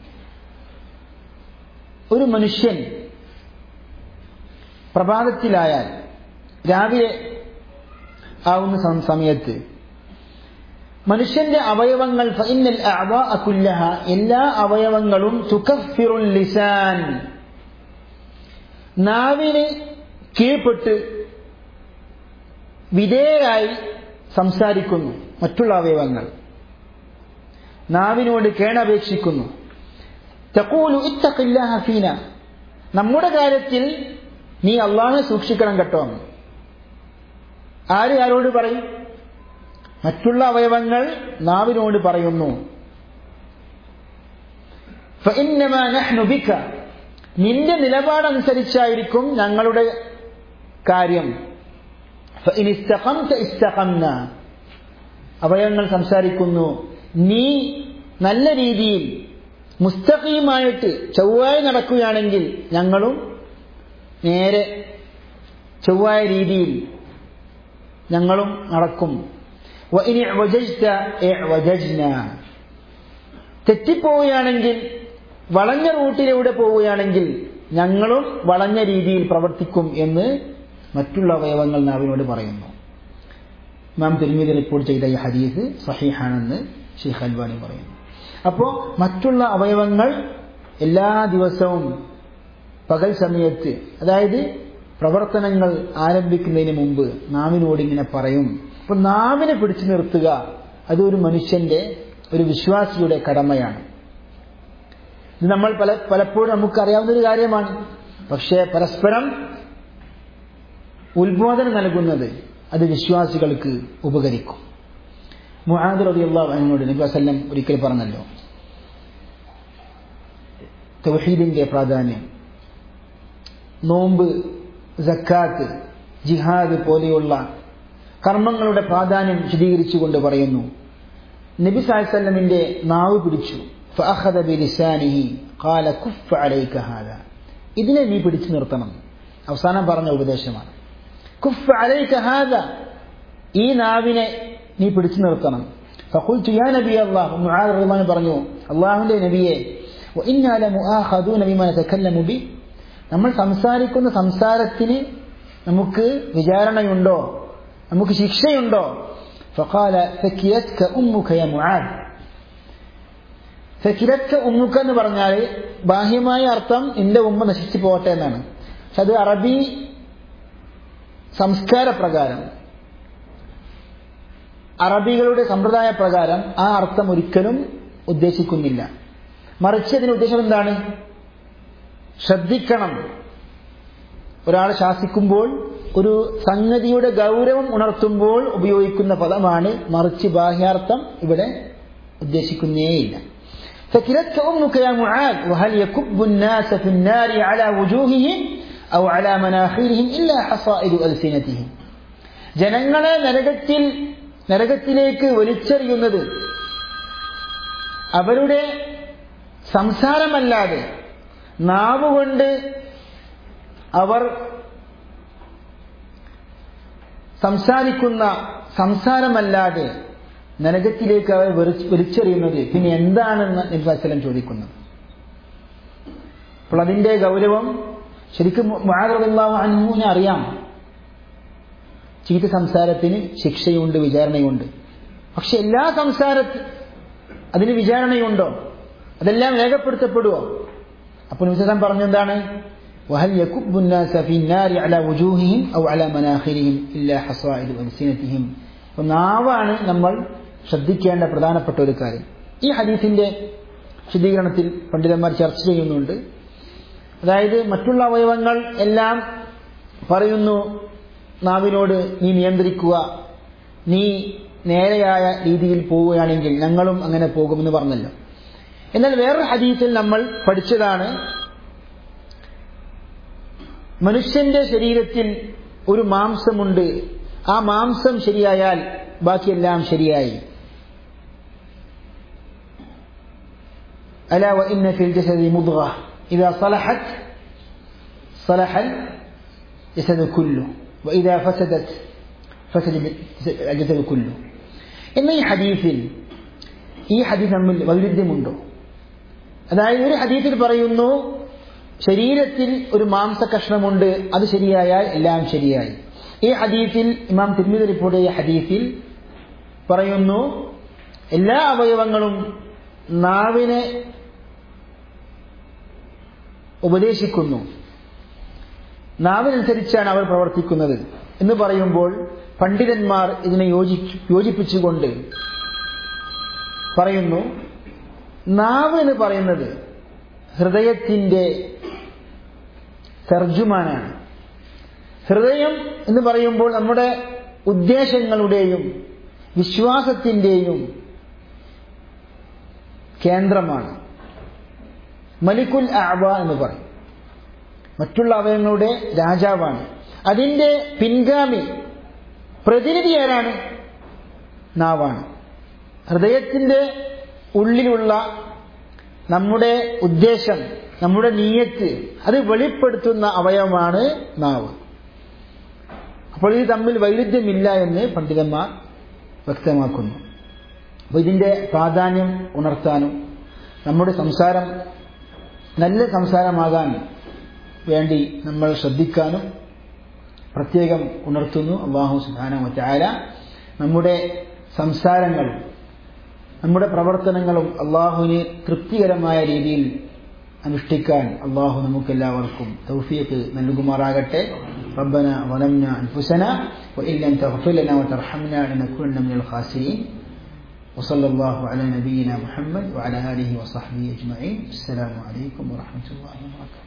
ഒരു മനുഷ്യൻ പ്രഭാതത്തിലായാൽ രാവിലെ ആവുന്ന സം- സമയത്ത് മനുഷ്യന്റെ അവയവങ്ങൾ ഫഇന്നൽ അഅ്ദാഅ കുല്ലഹ എല്ലാ അവയവങ്ങളും തുകഫിറുൽ ലിസാൻ നാവിന് കീഴ്പ്പെട്ട് വിധേയരായി സംസാരിക്കുന്നു മറ്റുള്ള അവയവങ്ങൾ നാവിനോട് കേണപേക്ഷിക്കുന്നു തഖൂലു ഇത്തഖില്ലാഹ ഫീന നമ്മുടെ കാര്യത്തിൽ നീ അള്ളാഹെ സൂക്ഷിക്കണം കേട്ടോ ആര് ആരോട് പറയും മറ്റുള്ള അവയവങ്ങൾ നാവിനോട് പറയുന്നു فإنما نحن بك നിന്റെ നിലപാടനുസരിച്ചായിരിക്കും ഞങ്ങളുടെ കാര്യം فإن استقمت استقمنا അവയവങ്ങൾ സംസാരിക്കുന്നു നീ നല്ല രീതിയിൽ മുസ്തഖീമായിട്ട് ചൊവ്വായ നടക്കുകയാണെങ്കിൽ ഞങ്ങളും നേരെ ചൊവ്വായ രീതിയിൽ ഞങ്ങളും നടക്കും وإن اعوججت اعوججنا തെറ്റിപ്പോവുകയാണെങ്കിൽ വളഞ്ഞ റൂട്ടിലൂടെ പോവുകയാണെങ്കിൽ ഞങ്ങളും വളഞ്ഞ രീതിയിൽ പ്രവർത്തിക്കും എന്ന് മറ്റുള്ള അവയവങ്ങൾ നാവിനോട് പറയുന്നു ഇമാം തിരുമീതി റിപ്പോർട്ട് ചെയ്ത ഈ ഹദീസ് സഹീഹാണെന്ന് ഷെയ്ഖ് അൽവാനി പറയുന്നു അപ്പോൾ മറ്റുള്ള അവയവങ്ങൾ എല്ലാ ദിവസവും പകൽ സമയത്ത് അതായത് പ്രവർത്തനങ്ങൾ ആരംഭിക്കുന്നതിന് മുമ്പ് നാവിനോട് ഇങ്ങനെ പറയും അപ്പോൾ നാവിനെ പിടിച്ചു നിർത്തുക അത് ഒരു മനുഷ്യന്റെ ഒരു വിശ്വാസിയുടെ കടമയാണ് ഇത് നമ്മൾ പല പലപ്പോഴും നമുക്കറിയാവുന്ന ഒരു കാര്യമാണ് പക്ഷേ പരസ്പരം ഉത്ബോധനം നൽകുന്നത് അത് വിശ്വാസികൾക്ക് ഉപകരിക്കും മുഹാദ് റളിയല്ലാഹു അൻഹുവോട് നബി വസല്ലം ഒരിക്കൽ പറഞ്ഞല്ലോ തൗഹീദിന്റെ പ്രാധാന്യം നോമ്പ് സക്കാത്ത് ജിഹാദ് പോലെയുള്ള കർമ്മങ്ങളുടെ പ്രാധാന്യം വിശദീകരിച്ചുകൊണ്ട് പറയുന്നു നബി സാഹസല്ലമിന്റെ നാവ് പിടിച്ചു فأخذ بلسانه قال كف عليك هذا ഇതിനെ നീ പിടിച്ചു നിർത്തണം അവസാനം പറഞ്ഞ ഉപദേശമാണ് കുഫ് അലൈക ഹാദ ഈ നാവിനെ നീ പിടിച്ചു നിർത്തണം فقلت يا نبي الله معاذ رضي الله عنه പറഞ്ഞു അള്ളാഹുവിന്റെ നബിയെ وإنا لمؤاخذون بما نتكلم به നമ്മൾ സംസാരിക്കുന്ന സംസാരത്തിന് നമുക്ക് വിചാരണയുണ്ടോ നമുക്ക് ശിക്ഷയുണ്ടോ فقال فكيتك أمك يا معاذ ഫക്കിരക്ക ഉമ്മുക്ക എന്ന് പറഞ്ഞാൽ ബാഹ്യമായ അർത്ഥം നിന്റെ ഉമ്മ നശിച്ചു പോകട്ടെ എന്നാണ് പക്ഷെ അത് അറബി സംസ്കാര പ്രകാരം അറബികളുടെ സമ്പ്രദായ പ്രകാരം ആ അർത്ഥം ഒരിക്കലും ഉദ്ദേശിക്കുന്നില്ല മറിച്ച് അതിന് ഉദ്ദേശം എന്താണ് ശ്രദ്ധിക്കണം ഒരാൾ ശാസിക്കുമ്പോൾ ഒരു സംഗതിയുടെ ഗൗരവം ഉണർത്തുമ്പോൾ ഉപയോഗിക്കുന്ന പദമാണ് മറിച്ച് ബാഹ്യാർത്ഥം ഇവിടെ ഉദ്ദേശിക്കുന്നേയില്ല ثكلتك أمك يا معاذ وهل يكب الناس في النار على وجوههم أو على مناخيرهم إلا حصائد ألسنتهم ജനങ്ങളെ നരകത്തിൽ നരകത്തിലേക്ക് വലിച്ചെറിയുന്നത് അവരുടെ സംസാരമല്ലാതെ നാവുകൊണ്ട് അവർ സംസാരിക്കുന്ന സംസാരമല്ലാതെ നരകത്തിലേക്ക് അവർ വലിച്ചെറിയുന്നത് പിന്നെ എന്താണെന്ന് നിർവാചലം ചോദിക്കുന്നത് അപ്പോൾ അതിന്റെ ഗൗരവം ശരിക്കും മുഹാദുല്ലാഹു അൻഹുവിനെ അറിയാം ചീത്ത സംസാരത്തിന് ശിക്ഷയുണ്ട് വിചാരണയുണ്ട് പക്ഷെ എല്ലാ സംസാരത്തിൽ അതിന് വിചാരണയുണ്ടോ അതെല്ലാം രേഖപ്പെടുത്തപ്പെടുവോ അപ്പോൾ വിശേഷം പറഞ്ഞെന്താണ് وهل يكب الناس في النار على وجوههم أو على مناخرهم إلا حصائد ألسنتهم അപ്പോൾ നാവാണ് നമ്മൾ ശ്രദ്ധിക്കേണ്ട പ്രധാനപ്പെട്ട ഒരു കാര്യം ഈ ഹദീസിന്റെ വിശദീകരണത്തിൽ പണ്ഡിതന്മാർ ചർച്ച ചെയ്യുന്നുണ്ട് അതായത് മറ്റുള്ള അവയവങ്ങൾ എല്ലാം പറയുന്നു നാവിനോട് നീ നിയന്ത്രിക്കുക നീ നേരെയായ രീതിയിൽ പോവുകയാണെങ്കിൽ ഞങ്ങളും അങ്ങനെ പോകുമെന്ന് പറഞ്ഞല്ലോ എന്നാൽ വേറൊരു ഹദീസിൽ നമ്മൾ പഠിച്ചതാണ് മനുഷ്യന്റെ ശരീരത്തിൽ ഒരു മാംസമുണ്ട് ആ മാംസം ശരിയായാൽ ബാക്കിയെല്ലാം ശരിയായി ألا وإن في الجسد مضغة إذا صلحت صلح الجسد كله وإذا فسدت فسد الجسد كله എന്ന ഈ ഹദീസിൽ ഈ ഹദീസ് തമ്മിൽ വൈരുദ്ധ്യമുണ്ടോ അതായത് ഒരു ഹദീസിൽ പറയുന്നു ശരീരത്തിൽ ഒരു മാംസ കഷ്ണമുണ്ട് അത് ശരിയായാൽ എല്ലാം ശരിയായി ഈ ഹദീസിൽ ഇമാം തിരുമിത റിപ്പോർട്ട് ചെയ്ത ഹദീസിൽ പറയുന്നു എല്ലാ അവയവങ്ങളും നാവിനെ ഉപദേശിക്കുന്നു നാവിനനുസരിച്ചാണ് അവർ പ്രവർത്തിക്കുന്നത് എന്ന് പറയുമ്പോൾ പണ്ഡിതന്മാർ ഇതിനെ യോജി യോജിപ്പിച്ചുകൊണ്ട് പറയുന്നു നാവ് എന്ന് പറയുന്നത് ഹൃദയത്തിന്റെ തർജുമാനാണ് ഹൃദയം എന്ന് പറയുമ്പോൾ നമ്മുടെ ഉദ്ദേശങ്ങളുടെയും വിശ്വാസത്തിന്റെയും കേന്ദ്രമാണ് മലിക്കുൽ ആബ എന്ന് പറയും മറ്റുള്ള അവയവങ്ങളുടെ രാജാവാണ് അതിന്റെ പിൻഗാമി പ്രതിനിധി ആരാണ് നാവാണ് ഹൃദയത്തിന്റെ ഉള്ളിലുള്ള നമ്മുടെ ഉദ്ദേശം നമ്മുടെ നീയത്ത് അത് വെളിപ്പെടുത്തുന്ന അവയവമാണ് നാവ് അപ്പോൾ ഇത് തമ്മിൽ വൈരുദ്ധ്യമില്ല എന്ന് പണ്ഡിതന്മാർ വ്യക്തമാക്കുന്നു അപ്പോൾ ഇതിന്റെ പ്രാധാന്യം ഉണർത്താനും നമ്മുടെ സംസാരം നല്ല സംസാരമാകാൻ വേണ്ടി നമ്മൾ ശ്രദ്ധിക്കാനും പ്രത്യേകം ഉണർത്തുന്നു അള്ളാഹു സുബാന മറ്റായ നമ്മുടെ സംസാരങ്ങളും നമ്മുടെ പ്രവർത്തനങ്ങളും അള്ളാഹുവിന് തൃപ്തികരമായ രീതിയിൽ അനുഷ്ഠിക്കാൻ അള്ളാഹു നമുക്കെല്ലാവർക്കും തൗഫീഖ് നൽകുമാറാകട്ടെ ربنا ظلمنا أنفسنا وإن لم تغفر لنا وترحمنا لنكونن من الخاسرين وصلى الله على نبينا محمد وعلى آله وصحبه أجمعين السلام عليكم ورحمة الله وبركاته